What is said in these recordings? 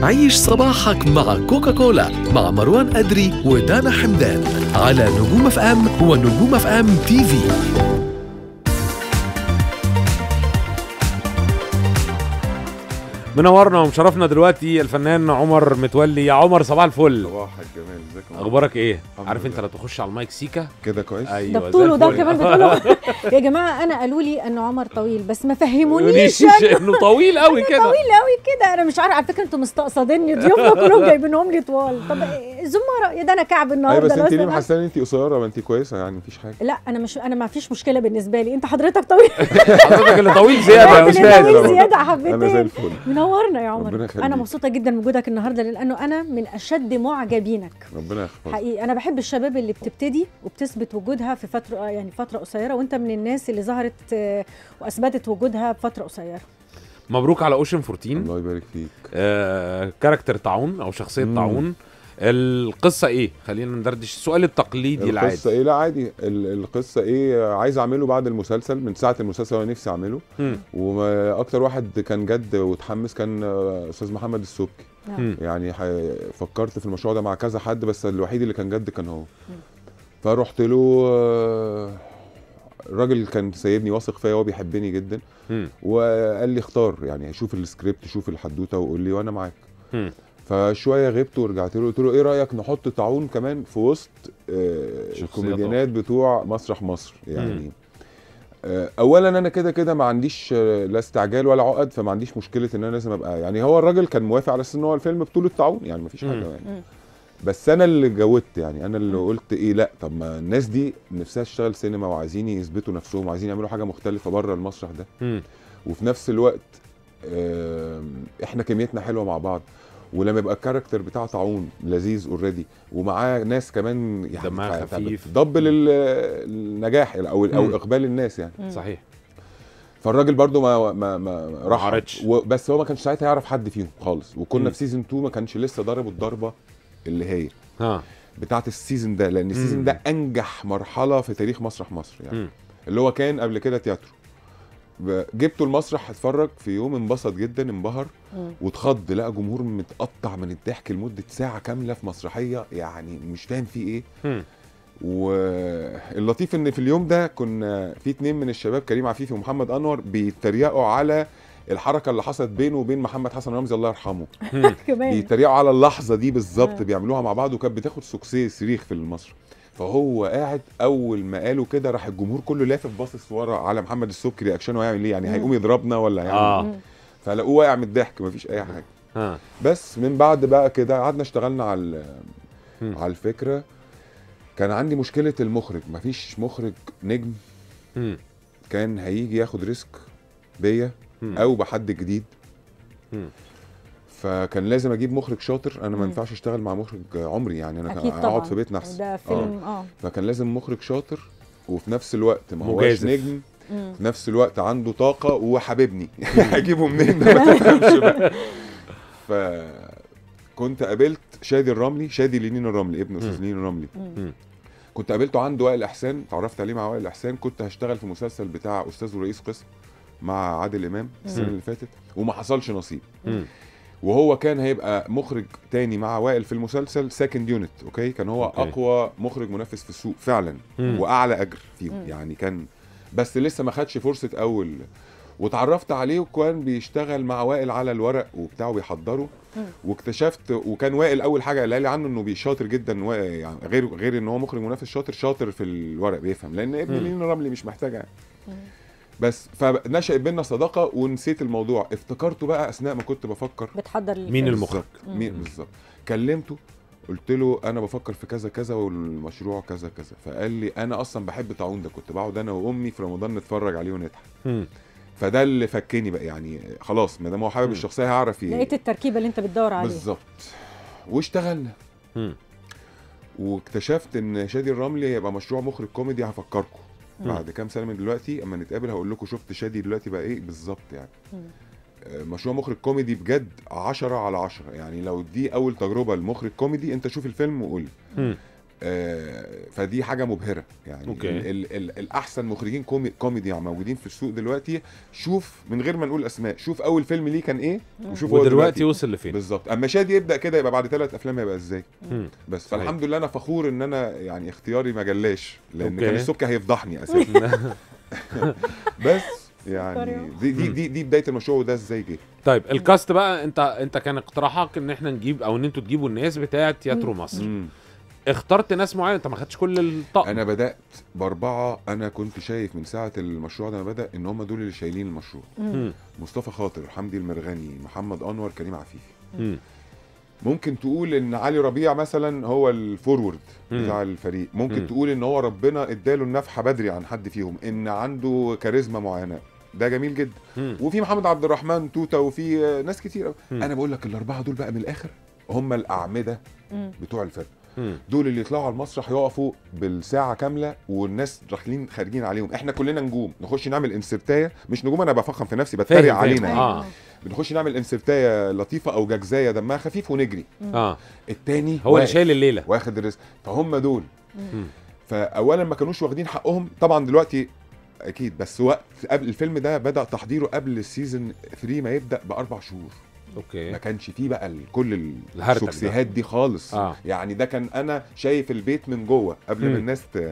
عيش صباحك مع كوكاكولا مع مروان أدري ودانا حمدان على نجوم اف ام ونجوم اف ام تي في منورنا ومشرفنا دلوقتي الفنان عمر متولي يا عمر صباح الفل صباح الجمال ازيك يا عمر؟ اخبارك ايه الحمد عارف انت لله. لو تخش على المايك سيكا كده كويس ايوه ده زي بطوله ده الفل. كمان بتقوله يا جماعه انا قالوا لي انه عمر طويل بس ما فهمونيش مش انه طويل قوي كده طويل قوي كده انا مش عارفه على فكره انتوا مستقصديني ضيوفنا كلهم جايبينهم لي طوال طب إيه، زماره يا ده انا كعب ايوه النهارده بس انت ليه مثلاً. محسنه ان انت قصيره ما انت كويسه يعني مفيش حاجه لا انا مش انا ما فيش مشكله بالنسبه لي انت حضرتك طويل حضرتك اللي طويل زياده يا أنت اللي استاذ طويل طبعاً. زياده انا زي حبتين الفل منورنا يا ربنا عمر يخليك. انا مبسوطه جدا بوجودك النهارده لانه انا من اشد معجبينك ربنا يحفظك حقيقي انا بحب الشباب اللي بتبتدي وبتثبت وجودها في فتره يعني فتره قصيره وانت من الناس اللي ظهرت آه، واثبتت وجودها بفتره قصيره مبروك على اوشن 14 الله يبارك فيك آه كاركتر طاعون او شخصيه مم. طاعون القصه ايه خلينا ندردش السؤال التقليدي العادي القصه ايه لا عادي ال- القصه ايه عايز اعمله بعد المسلسل من ساعه المسلسل وانا نفسي اعمله مم. واكتر واحد كان جد وتحمس كان آه، استاذ محمد السبكي نعم. مم. يعني ح- فكرت في المشروع ده مع كذا حد بس الوحيد اللي كان جد كان هو فرحت له آه، الراجل كان سايبني واثق فيا وهو بيحبني جدا مم. وقال لي اختار يعني شوف السكريبت شوف الحدوته وقول لي وانا معاك مم. فشويه غبت ورجعت له قلت له ايه رايك نحط طاعون كمان في وسط آه، شخصيات الكوميديانات بتوع مسرح مصر يعني آه، اولا انا كده كده ما عنديش آه، لا استعجال ولا عقد فما عنديش مشكله ان انا لازم ابقى يعني هو الراجل كان موافق على اساس ان هو الفيلم بطوله طاعون يعني ما فيش مم. حاجه يعني مم. بس انا اللي جودت يعني انا اللي مم. قلت ايه لا طب ما الناس دي نفسها تشتغل سينما وعايزين يثبتوا نفسهم وعايزين يعملوا حاجه مختلفه بره المسرح ده مم. وفي نفس الوقت آم، احنا كميتنا حلوه مع بعض ولما يبقى الكاركتر بتاع طاعون لذيذ اوريدي ومعاه ناس كمان يعني دمها ف- خفيف. ضب لل- النجاح او او مم. اقبال الناس يعني مم. صحيح فالراجل برضو ما ما ما راح عرضش. بس هو ما كانش ساعتها يعرف حد فيهم خالص وكنا مم. في سيزون 2 ما كانش لسه ضربوا الضربه اللي هي ها بتاعت السيزون ده لان السيزون مم. ده انجح مرحله في تاريخ مسرح مصر يعني مم. اللي هو كان قبل كده تياترو ب- جبته المسرح اتفرج في يوم انبسط جدا انبهر مم. واتخض لقى جمهور متقطع من الضحك لمده ساعه كامله في مسرحيه يعني مش فاهم فيه ايه مم. واللطيف ان في اليوم ده كنا في اتنين من الشباب كريم عفيفي ومحمد انور بيتريقوا على الحركه اللي حصلت بينه وبين محمد حسن رمزي الله يرحمه مم. كمان بيتريقوا على اللحظه دي بالظبط آه. بيعملوها مع بعض وكانت بتاخد سوكسيه صريخ في المسرح فهو قاعد اول ما قالوا كده راح الجمهور كله لافف باصص ورا على محمد السبكي رياكشنه هيعمل ايه يعني مم. هيقوم يضربنا ولا هيعمل اه مم. فلقوه واقع من الضحك مفيش اي حاجه ها بس من بعد بقى كده قعدنا اشتغلنا على ال- مم. على الفكره كان عندي مشكله المخرج مفيش مخرج نجم مم. كان هيجي ياخد ريسك بيا مم. او بحد جديد مم. فكان لازم اجيب مخرج شاطر انا ما مم. ينفعش اشتغل مع مخرج عمري يعني انا اكيد كان طبعا اقعد في بيتنا احسن ده فيلم اه فكان لازم مخرج شاطر وفي نفس الوقت ما هوش مجازف. نجم مم. في نفس الوقت عنده طاقه وحبيبني هجيبه منين ده ما تفهمش بقى فكنت قابلت شادي الرملي شادي لينين الرملي ابن استاذ مم. لينين الرملي مم. كنت قابلته عند وائل احسان اتعرفت عليه مع وائل احسان كنت هشتغل في مسلسل بتاع استاذ ورئيس قسم مع عادل امام السنه مم. اللي فاتت وما حصلش نصيب مم. وهو كان هيبقى مخرج تاني مع وائل في المسلسل سكند يونت اوكي كان هو أوكي. أوكي. اقوى مخرج منافس في السوق فعلا مم. واعلى اجر فيهم مم. يعني كان بس لسه ما خدش فرصه اول واتعرفت عليه وكان بيشتغل مع وائل على الورق وبتاعه بيحضره مم. واكتشفت وكان وائل اول حاجه قال لي عنه انه بيشاطر جدا و- يعني غير غير ان هو مخرج منافس شاطر شاطر في الورق بيفهم لان ابن مم. لين الرملي مش محتاجه يعني مم. بس فنشأ بينا صداقه ونسيت الموضوع افتكرته بقى اثناء ما كنت بفكر بتحضر مين الفيلم. المخرج؟ مم. مين بالظبط كلمته قلت له انا بفكر في كذا كذا والمشروع كذا كذا فقال لي انا اصلا بحب طاعون ده كنت بقعد انا وامي في رمضان نتفرج عليه ونضحك مم. فده اللي فكني بقى يعني خلاص ما دام هو حابب مم. الشخصيه هيعرف ي- لقيت التركيبه اللي انت بتدور عليها بالظبط واشتغلنا مم. واكتشفت ان شادي الرملي هيبقى مشروع مخرج كوميدي هفكركم مم. بعد كام سنه من دلوقتي اما نتقابل هقول لكم شفت شادي دلوقتي بقى ايه بالظبط يعني مم. آه، مشروع مخرج كوميدي بجد 10 على 10 يعني لو دي اول تجربه لمخرج كوميدي انت شوف الفيلم وقول لي مم. آه فدي حاجه مبهره يعني أوكي. ال ال ال الاحسن مخرجين كومي كوميدي موجودين في السوق دلوقتي شوف من غير ما نقول اسماء شوف اول فيلم ليه كان ايه وشوف هو ودلوقتي وصل لفين بالظبط اما شادي يبدا كده يبقى بعد ثلاث افلام هيبقى ازاي مم. بس صحيح. فالحمد لله انا فخور ان انا يعني اختياري ما جلاش لان أوكي. كان السبكي هيفضحني اساسا بس يعني شكراً. دي دي دي, دي بدايه المشروع وده ازاي جه طيب الكاست بقى انت انت كان اقتراحك ان احنا نجيب او ان انتوا تجيبوا الناس بتاعه تياترو مصر مم. اخترت ناس معينه انت ما خدتش كل الطقم انا بدات باربعه انا كنت شايف من ساعه المشروع ده ما بدا ان هم دول اللي شايلين المشروع مم. مصطفى خاطر حمدي المرغني محمد انور كريم عفيفي مم. ممكن تقول ان علي ربيع مثلا هو الفورورد مم. بتاع الفريق ممكن مم. تقول ان هو ربنا اداله النفحه بدري عن حد فيهم ان عنده كاريزما معينه ده جميل جدا مم. وفي محمد عبد الرحمن توته وفي آه، ناس كتير أوي. مم. انا بقول لك الاربعه دول بقى من الاخر هم الاعمده مم. بتوع الفرقه مم. دول اللي يطلعوا على المسرح يقفوا بالساعه كامله والناس داخلين خارجين عليهم احنا كلنا نجوم نخش نعمل انسرتايه مش نجوم انا بفخم في نفسي فاهم، بتريق فاهم. علينا يعني. آه. بنخش نعمل انسرتايه لطيفه او ججزايه دمها خفيف ونجري اه التاني هو اللي واقف. شايل الليله واخد الريسك فهم دول مم. فاولا ما كانوش واخدين حقهم طبعا دلوقتي اكيد بس وقت قبل الفيلم ده بدا تحضيره قبل السيزون 3 ما يبدا باربع شهور ما اوكي كانش فيه بقى ال- كل الهرتك ده. الشخصيات دي خالص آه. يعني ده كان انا شايف البيت من جوه قبل مم. ما الناس ت...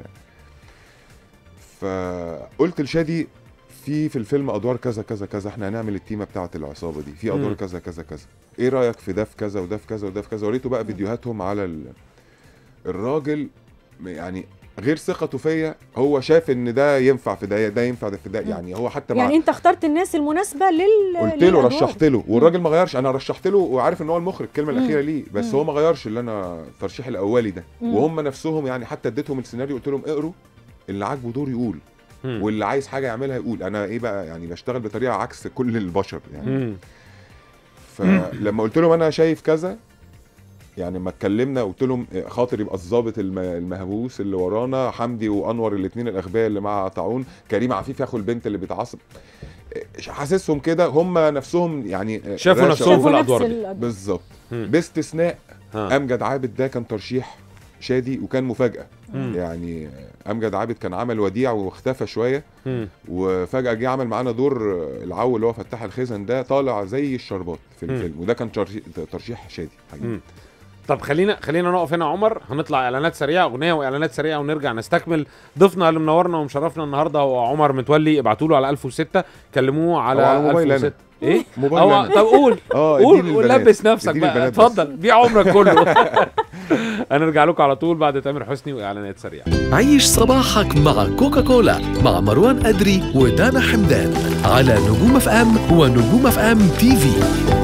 فقلت لشادي في في الفيلم ادوار كذا كذا كذا احنا هنعمل التيمه بتاعه العصابه دي في ادوار مم. كذا كذا كذا ايه رايك في ده في كذا وده في كذا وده في كذا وريته بقى فيديوهاتهم على ال... الراجل يعني غير ثقته فيا هو شاف ان ده ينفع في ده ده ينفع ده في ده يعني هو حتى مع يعني انت اخترت الناس المناسبه لل قلت له للأدوار. رشحت له والراجل ما غيرش انا رشحت له وعارف ان هو المخرج الكلمه مم. الاخيره ليه بس مم. هو ما غيرش اللي انا الترشيح الاولي ده مم. وهم نفسهم يعني حتى اديتهم السيناريو قلت لهم اقروا اللي عاجبه دور يقول مم. واللي عايز حاجه يعملها يقول انا ايه بقى يعني بشتغل بطريقه عكس كل البشر يعني مم. فلما قلت لهم انا شايف كذا يعني لما اتكلمنا قلت لهم خاطر يبقى الضابط الم- المهبوس اللي ورانا حمدي وانور الاثنين الاغبياء اللي مع طاعون كريم عفيف ياخو البنت اللي بيتعصب حاسسهم كده هم نفسهم يعني شافوا رشقوا- نفسهم في شافوا الأدوار نفس دي. الأدوار. بالظبط مم. باستثناء ها. امجد عابد ده كان ترشيح شادي وكان مفاجاه مم. يعني امجد عابد كان عمل وديع واختفى شويه مم. وفجاه جه عمل معانا دور العو اللي هو فتح الخزن ده طالع زي الشربات في مم. الفيلم وده كان ترشيح, ترشيح شادي حقيقي مم. طب خلينا خلينا نقف هنا يا عمر هنطلع اعلانات سريعه اغنيه واعلانات سريعه ونرجع نستكمل ضيفنا اللي منورنا ومشرفنا النهارده هو عمر متولي ابعتوا له على 1006 كلموه على, أو على موبايل أنا. 1006 ايه موبايل أو أنا. طب قول اه قول اديني البنات. ولبس نفسك اديني بقى البنات بس. اتفضل بيع عمرك كله هنرجع لكم على طول بعد تامر حسني واعلانات سريعه عيش صباحك مع كوكاكولا مع مروان أدري ودانا حمدان على نجوم اف ام ونجوم اف ام تي في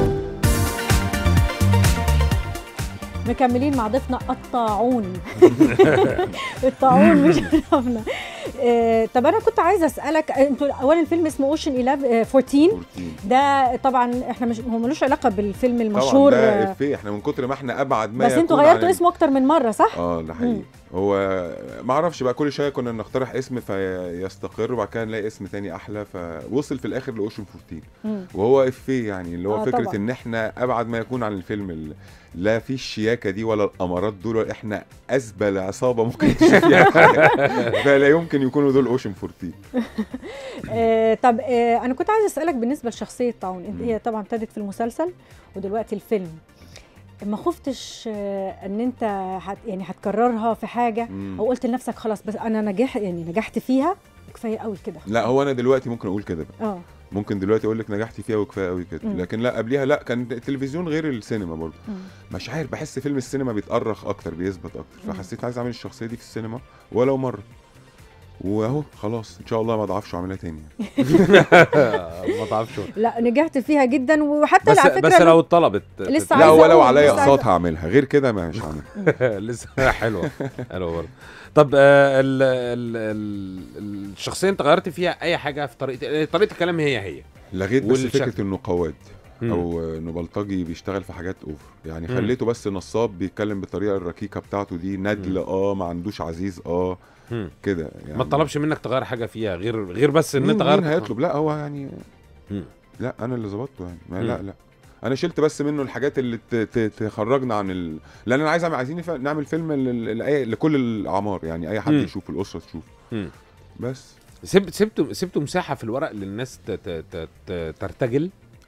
مكملين مع ضيفنا الطاعون الطاعون مش عرفنا آه، طب انا كنت عايزه اسالك انتوا اولا الفيلم اسمه اوشن 11 14 14. ده طبعا احنا مش هو ملوش علاقه بالفيلم طبعا المشهور ده آه، افيه احنا من كتر ما احنا ابعد ما بس انتوا يكون عن غيرتوا ال- اسمه اكتر من مره صح؟ اه ده حقيقي مم. هو ما اعرفش بقى كل شويه كنا نقترح اسم فيستقر وبعد كده نلاقي اسم تاني احلى فوصل في الاخر لاوشن 14 مم. وهو افيه يعني اللي هو آه، فكره طبعاً. ان احنا ابعد ما يكون عن الفيلم ال- لا في الشياكه دي ولا الامارات دول ولا احنا ازبل عصابه ممكن تشوف فيها حاجه فلا يمكن يكونوا دول اوشن 14 آه طب آه انا كنت عايزه اسالك بالنسبه لشخصيه طاعون انت مم. هي طبعا ابتدت في المسلسل ودلوقتي الفيلم ما خفتش آه ان انت هت يعني هتكررها في حاجه مم. او قلت لنفسك خلاص بس انا نجح يعني نجحت فيها كفايه قوي كده لا هو انا دلوقتي ممكن اقول كده بقى اه ممكن دلوقتي اقول لك نجحت فيها وكفايه قوي كده مم. لكن لا قبليها لا كان التلفزيون غير السينما برضه مم. مش عارف بحس فيلم السينما بيتأرخ اكتر بيثبت اكتر مم. فحسيت عايز اعمل الشخصيه دي في السينما ولو مره واهو خلاص ان شاء الله ما اضعفش واعملها تاني ما تعرفش لا نجحت فيها جدا وحتى بس على فكره بس لو اتطلبت لسه لا عايزة ولو أقول، عليا لسه اقساط عايزة- هعملها غير كده مش هعملها لسه حلوه حلوه برضه طب آه، ال ال ال الشخصيه انت غيرت فيها اي حاجه في طريقه طريقه الكلام هي هي لغيت بس والشكل. فكره انه قواد مم. او انه بلطجي بيشتغل في حاجات اوفر يعني مم. خليته بس نصاب بيتكلم بالطريقه الركيكه بتاعته دي ندل اه ما عندوش عزيز اه مم. كده يعني ما طلبش منك تغير حاجه فيها غير غير بس ان مين انت مين غيرت هيطلب لا هو يعني مم. لا انا اللي ظبطته يعني ما مم. لا لا انا شلت بس منه الحاجات اللي ت- ت- تخرجنا عن ال... لان انا عايز أعمل- عايزين نف- نعمل فيلم ل- ل- لأي- لكل الاعمار يعني اي حد مم. يشوف الاسره تشوف مم. بس سبت سبتوا سبتوا مساحه في الورق للناس ت- ت- ت- ت- ترتجل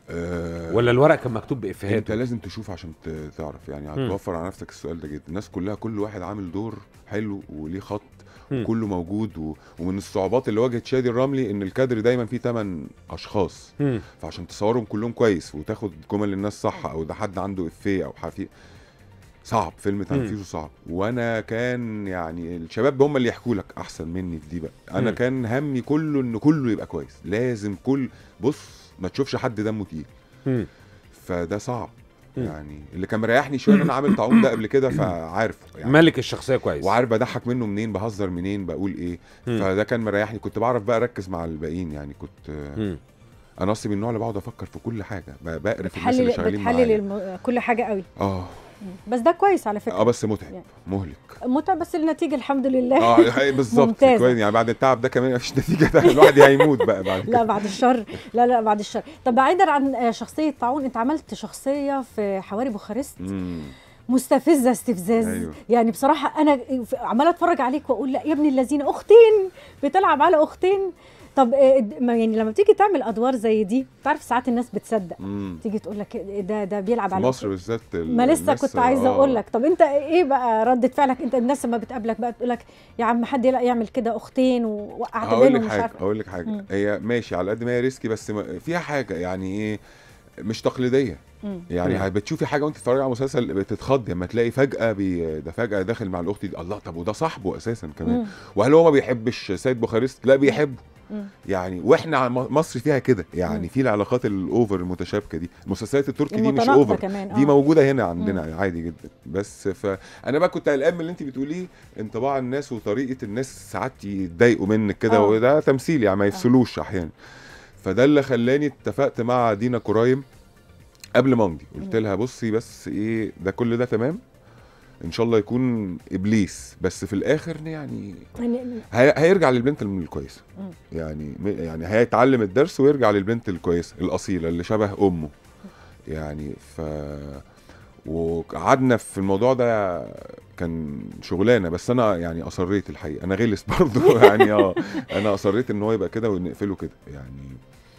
آه ولا الورق كان مكتوب انت بافيهات لازم تشوف عشان ت- تعرف يعني مم. هتوفر على نفسك السؤال ده جدا الناس كلها كل واحد عامل دور حلو وليه خط مم. كله موجود و... ومن الصعوبات اللي واجهت شادي الرملي ان الكادر دايما فيه 8 اشخاص مم. فعشان تصورهم كلهم كويس وتاخد جمل الناس صح او ده حد عنده افيه او حفي صعب فيلم تنفيذه صعب وانا كان يعني الشباب هم اللي يحكوا لك احسن مني في دي بقى انا مم. كان همي كله ان كله يبقى كويس لازم كل بص ما تشوفش حد دمه تقيل مم. فده صعب مم. يعني اللي كان مريحني شويه ان انا عامل طاعون ده قبل كده فعارف يعني ملك الشخصيه كويس وعارف بضحك منه منين بهزر منين بقول ايه مم. فده كان مريحني كنت بعرف بقى اركز مع الباقيين يعني كنت مم. انا اصلي من النوع اللي بقعد افكر في كل حاجه ب- بقرف الناس اللي بتحلل شغالين بتحلل معايا الم... كل حاجه قوي اه بس ده كويس على فكره اه بس متعب يعني. مهلك متعب بس النتيجه الحمد لله اه الحقيقة بالظبط ممتازة. كويس يعني بعد التعب ده كمان مفيش نتيجه ده الواحد هيموت بقى بعد لا كده بعد الشر لا لا بعد الشر طب بعيدا عن آه، شخصيه طاعون انت عملت شخصيه في حواري بوخارست مم. مستفزه استفزاز أيوه. يعني بصراحه انا عماله اتفرج عليك واقول لا يا ابن الذين اختين بتلعب على اختين طب آه، ما يعني لما بتيجي تعمل ادوار زي دي تعرف ساعات الناس بتصدق مم. تيجي تقول لك إيه ده ده بيلعب في على مصر بالذات ال- ما لسه الناس- كنت عايزه آه. اقول لك طب انت ايه بقى رده فعلك انت الناس لما بتقابلك بقى تقول لك يا عم حد يلا يعمل كده اختين ووقعت هقول بينهم لك مش حاجه عارفه هقول لك حاجه مم. هي ماشي على قد ما هي ريسكي بس ما- فيها حاجه يعني ايه مش تقليديه مم. يعني مم. بتشوفي حاجه وانت بتتفرجي على مسلسل بتتخضي لما تلاقي فجاه بي ده فجاه داخل مع الاخت دي الله طب وده صاحبه اساسا كمان مم. وهل هو ما بيحبش سيد بوخارست لا بيحبه مم. يعني واحنا ع- مصر فيها كده يعني مم. في العلاقات الاوفر المتشابكه دي المسلسلات التركي دي مش المتناقضة اوفر كمان دي آه. موجوده هنا عندنا عادي جدا بس فانا بقى كنت قلقان من اللي انت بتقوليه انطباع الناس وطريقه الناس ساعات يتضايقوا منك كده آه. وده تمثيل يعني ما يفصلوش احيانا فده اللي خلاني اتفقت مع دينا كرايم قبل ما امضي قلت مم. لها بصي بس ايه ده كل ده تمام ان شاء الله يكون ابليس بس في الاخر يعني يعني هي... هيرجع للبنت الكويسه مم. يعني م- يعني هيتعلم الدرس ويرجع للبنت الكويسه الاصيله اللي شبه امه يعني ف وقعدنا في الموضوع ده كان شغلانه بس انا يعني اصريت الحقيقه انا غلس برضه يعني اه انا اصريت ان هو يبقى كده ونقفله كده يعني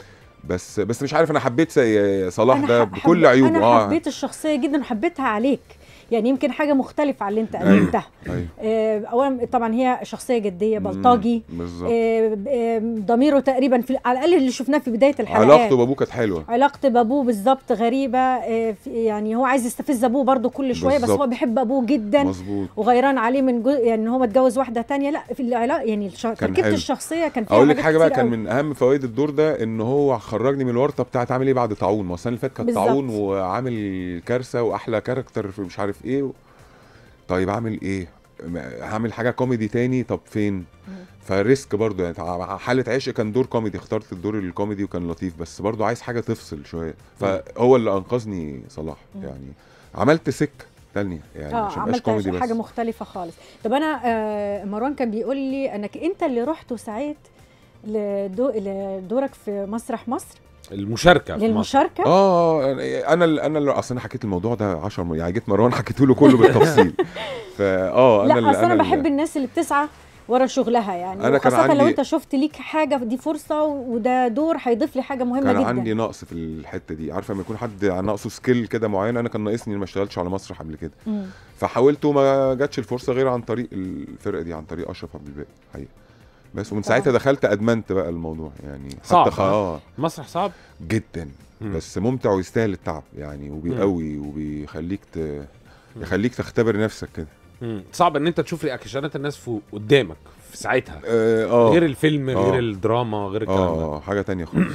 بس بس مش عارف انا حبيت سي- صلاح أنا ده ح- بكل حب- عيوبه انا اه حبيت الشخصيه جدا وحبيتها عليك يعني يمكن حاجه مختلفه عن اللي انت أيوه. قدمتها ايوه آه، اولا طبعا هي شخصيه جديه بلطجي مم، بالظبط آه، آه، ضميره تقريبا في على الاقل اللي شفناه في بدايه الحلقات علاقته بابوه كانت حلوه علاقته بابوه بالظبط غريبه آه، في- يعني هو عايز يستفز ابوه برضه كل شويه بس بالظبط. هو بيحب ابوه جدا مظبوط وغيران عليه من جو... يعني ان هو متجوز واحده تانية لا في العلاقه يعني الش... تركيبه حلو. الشخصيه كان فيها اقول لك حاجات حاجه بقى كتير كان قوي. من اهم فوائد الدور ده ان هو خرجني من الورطه بتاعت عامل ايه بعد طاعون ما السنه اللي فاتت كانت بالظبط. طاعون وعامل كارثه واحلى كاركتر في مش عارف ايه و... طيب اعمل ايه م- هعمل حاجه كوميدي تاني طب فين فريسك برضو يعني تع- حاله عشق كان دور كوميدي اخترت الدور الكوميدي وكان لطيف بس برضو عايز حاجه تفصل شويه فهو اللي انقذني صلاح مم. يعني عملت سكه تانية يعني اه عشان مبقاش عملت كوميدي بس حاجه مختلفه خالص طب انا آه مروان كان بيقول لي انك انت اللي رحت وسعيت لدو... لدورك في مسرح مصر المشاركه في مصر. للمشاركه اه انا اللي انا اللي اصل انا حكيت الموضوع ده 10 مرات يعني جيت مروان حكيته له كله بالتفصيل فاه انا لا اللي اصل انا اللي- بحب الناس اللي بتسعى ورا شغلها يعني أنا كان وخاصة لو عندي- انت شفت ليك حاجة دي فرصة وده دور هيضيف لي حاجة مهمة كان جدا عندي نقص في الحته دي عارفه لما يكون حد ناقصه سكيل كده معين انا كان ناقصني إني ما اشتغلتش على مسرح قبل كده مم. فحاولت وما جاتش الفرصه غير عن طريق الفرقه دي عن طريق اشرف عبد الباقي حقيقه بس ومن طبعاً. ساعتها دخلت ادمنت بقى الموضوع يعني صعب، حتى خ... ها؟ اه مسرح صعب جدا مم. بس ممتع ويستاهل التعب يعني وبيقوي وبيخليك ت... يخليك تختبر نفسك كده مم. صعب ان انت تشوف رياكشنات الناس فوق قدامك في ساعتها اه آه. غير الفيلم آه. غير الدراما غير الكلام ده اه حاجه تانية خالص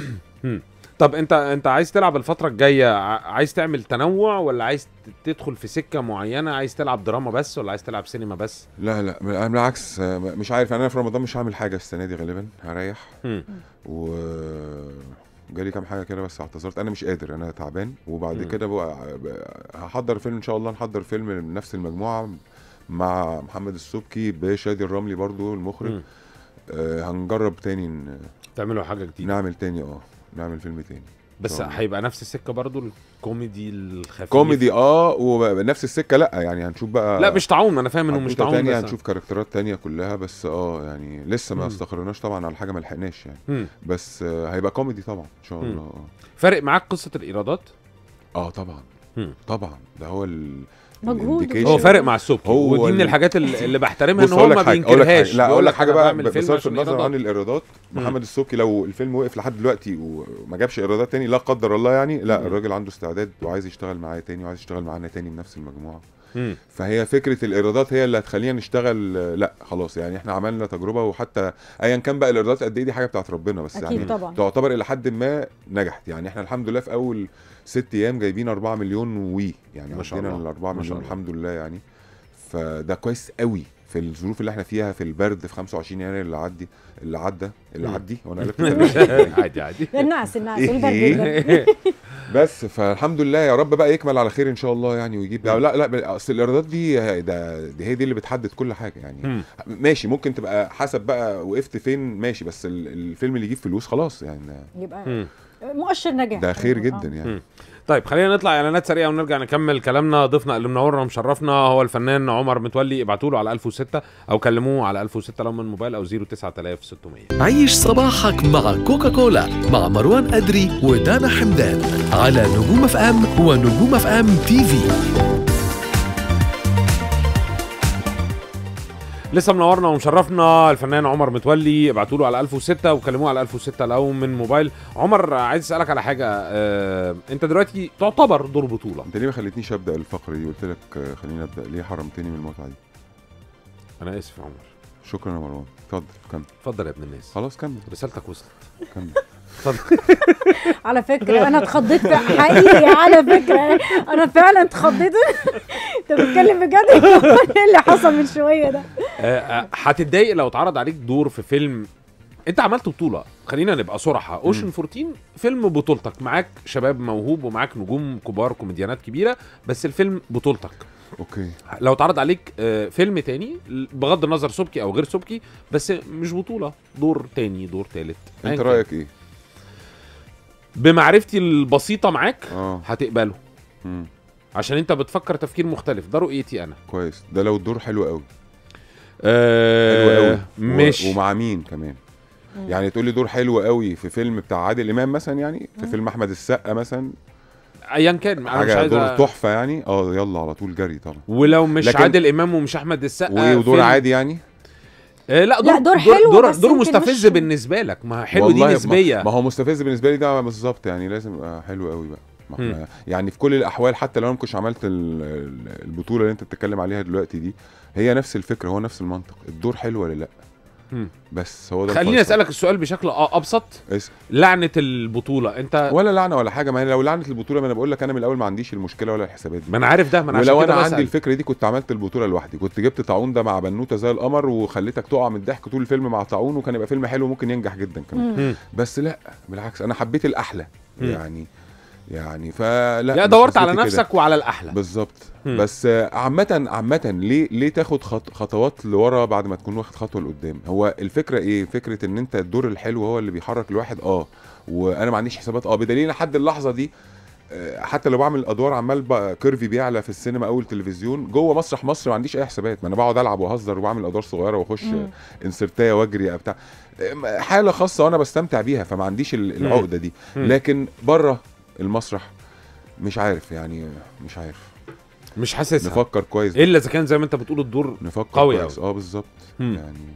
طب انت انت عايز تلعب الفتره الجايه ع- عايز تعمل تنوع ولا عايز ت- تدخل في سكه معينه عايز تلعب دراما بس ولا عايز تلعب سينما بس لا لا انا بالعكس آه، مش عارف انا في رمضان مش هعمل حاجه السنه دي غالبا هريح مم. و جالي كام حاجه كده بس اعتذرت انا مش قادر انا تعبان وبعد مم. كده بقى بقى هحضر فيلم ان شاء الله نحضر فيلم من نفس المجموعه مع محمد السبكي بشادي الرملي برضو المخرج مم. آه هنجرب تاني ن- تعملوا حاجه جديده نعمل تاني اه نعمل فيلم تاني بس شاء الله. هيبقى نفس السكه برضو الكوميدي الخفيف كوميدي اه ونفس السكه لا يعني هنشوف بقى لا مش تعاون انا فاهم انه مش حدوتة تعاون تانية بس هنشوف كاركترات تانية كلها بس اه يعني لسه ما مم. استقرناش طبعا على حاجه ما لحقناش يعني مم. بس آه هيبقى كوميدي طبعا ان شاء مم. الله اه فارق معاك قصه الايرادات اه طبعا مم. طبعا ده هو ال مجهود الindication. هو فارق مع السبكي هو ودي من ال- الحاجات اللي اللي بحترمها ان بص هو اقول ما لك حاجه اقول لك بينكرهاش حاجه لا بيقول اقول لك لك حاجه أنا بقى بعمل فيلم بصرف عشان النظر عن إيرادات. الايرادات مم. محمد السبكي لو الفيلم وقف لحد دلوقتي وما جابش ايرادات تاني لا قدر الله يعني لا مم. الراجل عنده استعداد وعايز يشتغل معايا تاني وعايز يشتغل معانا تاني بنفس المجموعه مم. فهي فكره الايرادات هي اللي هتخلينا نشتغل آه، لا خلاص يعني احنا عملنا تجربه وحتى ايا كان بقى الايرادات قد ايه دي حاجه بتاعت ربنا بس اكيد يعني طبعا تعتبر الى حد ما نجحت يعني احنا الحمد لله في اول ست ايام جايبين 4 مليون وي يعني ما شاء عدينا الله. ال 4 ما شاء مليون الله. الحمد لله يعني فده كويس قوي في الظروف اللي احنا فيها في البرد في 25 يناير اللي عدي اللي عدى اللي مم. عدي وانا قلت عادي عادي الناس الناس إيه؟ والبرد بس فالحمد لله يا رب بقى يكمل على خير ان شاء الله يعني ويجيب لا لا, لا اصل الايرادات دي ده دي هي دي اللي بتحدد كل حاجه يعني مم. ماشي ممكن تبقى حسب بقى وقفت فين ماشي بس ال- الفيلم اللي يجيب فلوس خلاص يعني يبقى مم. مؤشر نجاح ده خير آه. جدا يعني مم. طيب خلينا نطلع اعلانات سريعه ونرجع نكمل كلامنا ضيفنا اللي منورنا ومشرفنا هو الفنان عمر متولي ابعتوا له على 1006 او كلموه على 1006 لو من موبايل او 09600 عيش صباحك مع كوكاكولا مع مروان أدري ودانا حمدان على نجوم اف ام ونجوم اف ام تي في لسه منورنا ومشرفنا الفنان عمر متولي ابعتوا له على 1006 وكلموه على 1006 لو من موبايل عمر عايز اسالك على حاجه آه، انت دلوقتي تعتبر دور بطوله انت ليه ما خليتنيش ابدا الفقره دي قلت لك آه، خليني ابدا ليه حرمتني من المتعه دي انا اسف يا عمر شكرا يا مروان اتفضل كمل اتفضل يا ابن الناس خلاص كمل رسالتك وصلت كمل اتفضل على فكره انا اتخضيت ف- حقيقي على فكره انا فعلا اتخضيت انت بتتكلم بجد ايه اللي حصل من شويه ده آه، آه، هتتضايق لو اتعرض عليك دور في فيلم انت عملت بطوله خلينا نبقى صراحه اوشن 14 فيلم بطولتك معاك شباب موهوب ومعاك نجوم كبار كوميديانات كبيره بس الفيلم بطولتك اوكي لو اتعرض عليك آه، فيلم تاني بغض النظر سبكي او غير سبكي بس مش بطوله دور تاني دور تالت أيا انت كان. رايك ايه بمعرفتي البسيطه معاك اه هتقبله مم. عشان انت بتفكر تفكير مختلف ده رؤيتي انا كويس ده لو الدور حلو قوي آه حلو قوي مش ومع مين كمان يعني تقول لي دور حلو قوي في فيلم بتاع عادل امام مثلا يعني في فيلم احمد السقا مثلا ايا كان انا مش حاجه عايز دور أ- تحفه يعني اه يلا على طول جري طبعا ولو مش لكن- عادل امام ومش احمد السقا وايه ودور فيلم- عادي يعني آه لا دور لا، دور حلو دور, بس دور يمكن مستفز مش- بالنسبه لك ما حلو دي والله ما- نسبيه ما هو مستفز بالنسبه لي ده بالظبط يعني لازم يبقى حلو قوي بقى ما احنا يعني في كل الاحوال حتى لو انا ما كنتش عملت ال- ال- البطوله اللي انت بتتكلم عليها دلوقتي دي هي نفس الفكره هو نفس المنطق الدور حلو ولا لا مم. بس هو ده خليني الفيصل. اسالك السؤال بشكل أ- ابسط اسأل. لعنه البطوله انت ولا لعنه ولا حاجه ما هي لو لعنه البطوله ما انا بقول لك انا من الاول ما عنديش المشكله ولا الحسابات دي ما انا عارف ده ما انا عشان ولو كده انا بسأل. عندي الفكره دي كنت عملت البطوله لوحدي كنت جبت طاعون ده مع بنوته زي القمر وخليتك تقع من الضحك طول الفيلم مع طاعون وكان يبقى فيلم حلو ممكن ينجح جدا كمان مم. بس لا بالعكس انا حبيت الاحلى مم. يعني يعني فلا لا مش دورت على قصتي كده. نفسك وعلى الاحلى بالظبط مم. بس آه، عامة عامة ليه ليه تاخد خط خطوات لورا بعد ما تكون واخد خطوة لقدام؟ هو الفكرة ايه؟ فكرة ان انت الدور الحلو هو اللي بيحرك الواحد اه وانا ما عنديش حسابات اه بدليل لحد اللحظة دي آه، حتى لو بعمل ادوار عمال بقى كيرفي بيعلى في السينما او التلفزيون جوه مسرح مصر ما عنديش اي حسابات ما انا بقعد العب واهزر وبعمل ادوار صغيره واخش مم. انسرتايه واجري بتاع آه، حاله خاصه وانا بستمتع بيها فما عنديش ال- مم. العقده دي مم. لكن بره المسرح مش عارف يعني مش عارف مش حاسسها نفكر كويس الا اذا كان زي ما انت بتقول الدور نفكر قوي كويس اه بالظبط مم.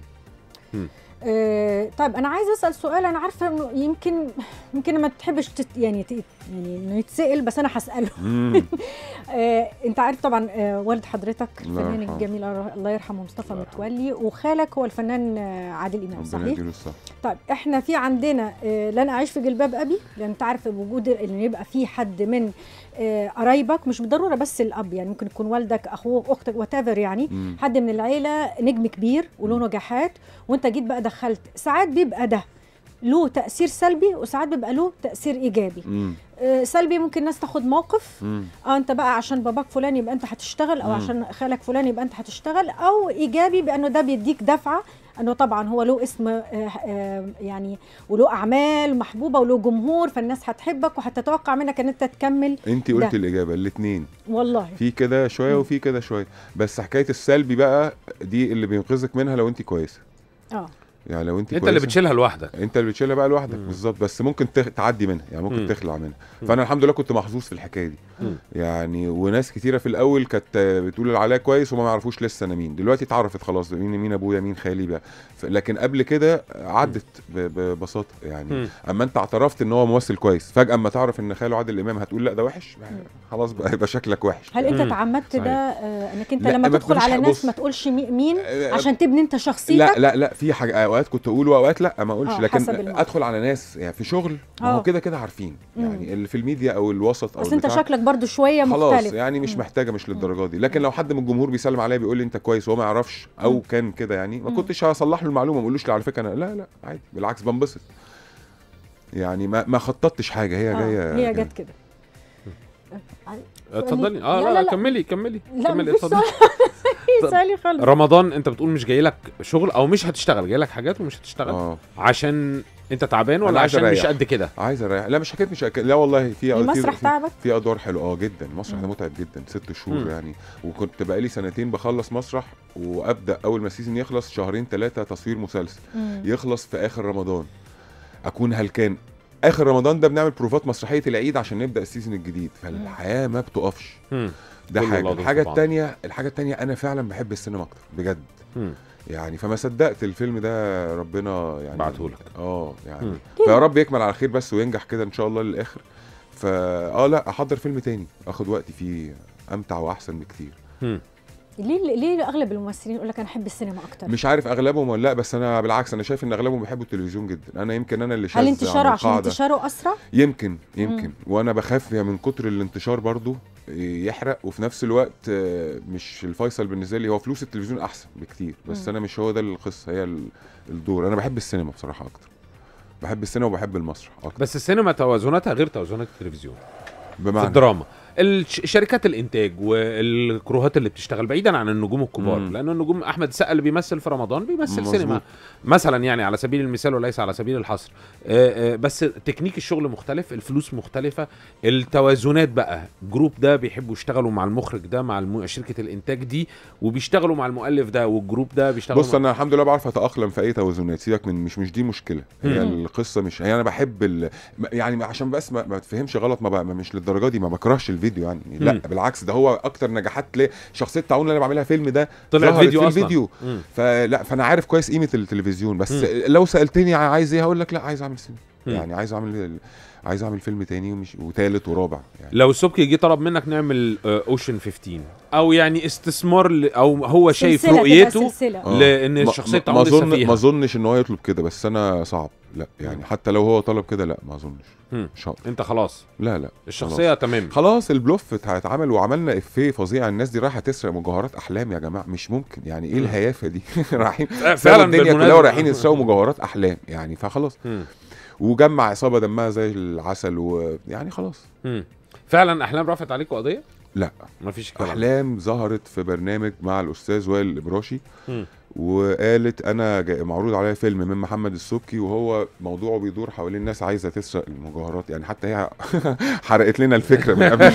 يعني آه، طيب انا عايزه اسال سؤال انا عارفه انه يمكن يمكن ما تحبش تت يعني ت- يعني انه يتسال بس انا هساله مم. آه، انت عارف طبعا آه، والد حضرتك الله الفنان يرحمه. الجميل الله يرحمه مصطفى الله يرحمه. متولي وخالك هو الفنان آه، عادل امام ربنا صحيح يديله الصحة طيب احنا في عندنا آه، لن اعيش في جلباب ابي لان انت عارف وجود ان يبقى في حد من آه، قرايبك مش بالضروره بس الاب يعني ممكن يكون والدك اخوك اختك وات يعني مم. حد من العيله نجم كبير وله نجاحات وانت جيت بقى دخلت ساعات بيبقى ده له تاثير سلبي وساعات بيبقى له تاثير ايجابي مم. آه، سلبي ممكن ناس تاخد موقف مم. اه انت بقى عشان باباك فلان يبقى انت هتشتغل او مم. عشان خالك فلان يبقى انت هتشتغل او ايجابي بانه ده بيديك دفعه انه طبعا هو له اسم آه، آه، يعني وله اعمال محبوبه وله جمهور فالناس هتحبك وهتتوقع منك ان انت تكمل انت ده. قلت الاجابه الاثنين والله في كده شويه مم. وفي كده شويه بس حكايه السلبي بقى دي اللي بينقذك منها لو انت كويسه اه يعني لو انت انت اللي كويسة- بتشيلها لوحدك انت اللي بتشيلها بقى لوحدك مم. بالظبط بس ممكن تخ... تعدي منها يعني ممكن مم. تخلع منها مم. فانا الحمد لله كنت محظوظ في الحكايه دي مم. يعني وناس كتيره في الاول كانت بتقول عليا كويس وما يعرفوش لسه انا مين دلوقتي اتعرفت خلاص مين مين ابويا مين خالي بقى ف... لكن قبل كده عدت ب... ببساطه يعني مم. اما انت اعترفت ان هو ممثل كويس فجاه اما تعرف ان خاله عادل امام هتقول لا ده وحش خلاص بقى يبقى شكلك وحش هل انت مم. تعمدت صحيح. ده آه انك انت لا، لما ما تدخل تقوليش على حاجة، ناس بص. ما تقولش مي- مين آه، عشان تبني انت شخصيتك لا لا لا في حاجه اوقات كنت اقول واوقات لا ما اقولش آه، لكن حسب الموقف. ادخل على ناس يعني في شغل ما آه. هو كده كده عارفين مم. يعني اللي في الميديا او الوسط او بس انت البتاع، شكلك برضو شويه خلاص مختلف يعني مش مم. محتاجه مش للدرجه دي لكن لو حد من الجمهور بيسلم عليا بيقول لي انت كويس وهو ما يعرفش او مم. كان كده يعني ما مم. كنتش هصلح له المعلومه ما اقولوش لا على فكره انا لا لا عادي بالعكس بنبسط يعني ما ما خططتش حاجه هي آه، جايه هي كده. جت كده اتفضلي اه لا، لا لا، لا لا. كملي كملي لا كملي مفيش اتفضلي سؤال سؤالي خالص رمضان انت بتقول مش جاي لك شغل او مش هتشتغل جاي لك حاجات ومش هتشتغل اه عشان انت تعبان أنا ولا عايز عشان مش أريح. قد كده عايز اريح لا مش حكايه مش أك... لا والله في المسرح في, تعبك في ادوار حلوه اه جدا المسرح ده مم. متعب جدا ست شهور مم. يعني وكنت بقالي سنتين بخلص مسرح وابدا اول ما السيزون يخلص شهرين ثلاثه تصوير مسلسل مم. يخلص في اخر رمضان اكون هلكان اخر رمضان ده بنعمل بروفات مسرحيه العيد عشان نبدا السيزون الجديد فالحياه ما بتقفش مم. ده كله حاجه لازم الحاجه طبعاً. الثانيه الحاجه الثانيه انا فعلا بحب السينما اكتر بجد مم. يعني فما صدقت الفيلم ده ربنا يعني بعتهولك. اه يعني مم. فيا رب يكمل على خير بس وينجح كده ان شاء الله للاخر فا اه لا احضر فيلم تاني اخد وقتي فيه امتع واحسن بكتير مم. ليه ليه اغلب الممثلين يقول لك انا احب السينما اكتر مش عارف اغلبهم ولا لا بس انا بالعكس انا شايف ان اغلبهم بيحبوا التلفزيون جدا انا يمكن انا اللي شاذ هل عن انتشاره عشان القاعدة. انتشاره اسرع يمكن يمكن وانا بخاف من كتر الانتشار برضو يحرق وفي نفس الوقت آه، مش الفيصل بالنسبه لي هو فلوس التلفزيون احسن بكتير بس مم. انا مش هو ده القصه هي ال- الدور انا بحب السينما بصراحه اكتر بحب السينما وبحب المسرح اكتر بس السينما توازناتها غير توازنات التلفزيون في بمعنى الدراما الش- شركات الانتاج والكروهات اللي بتشتغل بعيدا عن النجوم الكبار مم. لان النجوم احمد السقا اللي بيمثل في رمضان بيمثل مظبوط. سينما مثلا يعني على سبيل المثال وليس على سبيل الحصر آه، آه، بس تكنيك الشغل مختلف الفلوس مختلفه التوازنات بقى جروب ده بيحبوا يشتغلوا مع المخرج ده مع الم... شركه الانتاج دي وبيشتغلوا مع المؤلف ده والجروب ده بيشتغلوا بص مع... انا الحمد لله بعرف اتاقلم في اي توازنات سيبك من مش مش دي مشكله هي مم. القصه مش هي انا بحب ال... ما- يعني عشان بس ما, ما تفهمش غلط ما, بقى ما مش للدرجه دي ما بكرهش الفيديو يعني مم. لا بالعكس ده هو اكتر نجاحات ليه شخصيه تعاون اللي انا بعملها فيلم ده طلع ظهرت فيديو في أصلاً. الفيديو مم. فلا فانا عارف كويس قيمه التلفزيون بس مم. لو سالتني عايز ايه هقول لك لا عايز اعمل سينما مم. يعني عايز اعمل عايز اعمل فيلم تاني ومش وتالت ورابع يعني لو السبكي جه طلب منك نعمل اوشن 15 او يعني استثمار ل... او هو شايف سلسلة تبقى رؤيته سلسلة. آه. لان ما- الشخصيه ما- تعود ما لسه اظن ما فيها اظنش ان هو يطلب كده بس انا صعب لا يعني حتى لو هو طلب كده لا ما اظنش مم. مش هقدر انت خلاص لا لا الشخصيه تمام خلاص البلوف هيتعمل وعملنا افيه فظيع الناس دي رايحه تسرق مجوهرات احلام يا جماعه مش ممكن يعني ايه مم. الهيافه دي رايحين فعلا فعلا الدنيا كلها بالمناسبة- ورايحين يسرقوا مجوهرات احلام يعني فخلاص مم. وجمع عصابه دمها زي العسل ويعني خلاص مم. فعلا احلام رفعت عليكم قضيه لا. مفيش الكلام ده. احلام ظهرت في برنامج مع الاستاذ وائل الابراشي مم. وقالت انا جا- معروض عليا فيلم من محمد السبكي وهو موضوعه بيدور حوالين ناس عايزه تسرق المجوهرات يعني حتى هي حرقت لنا الفكره من قبل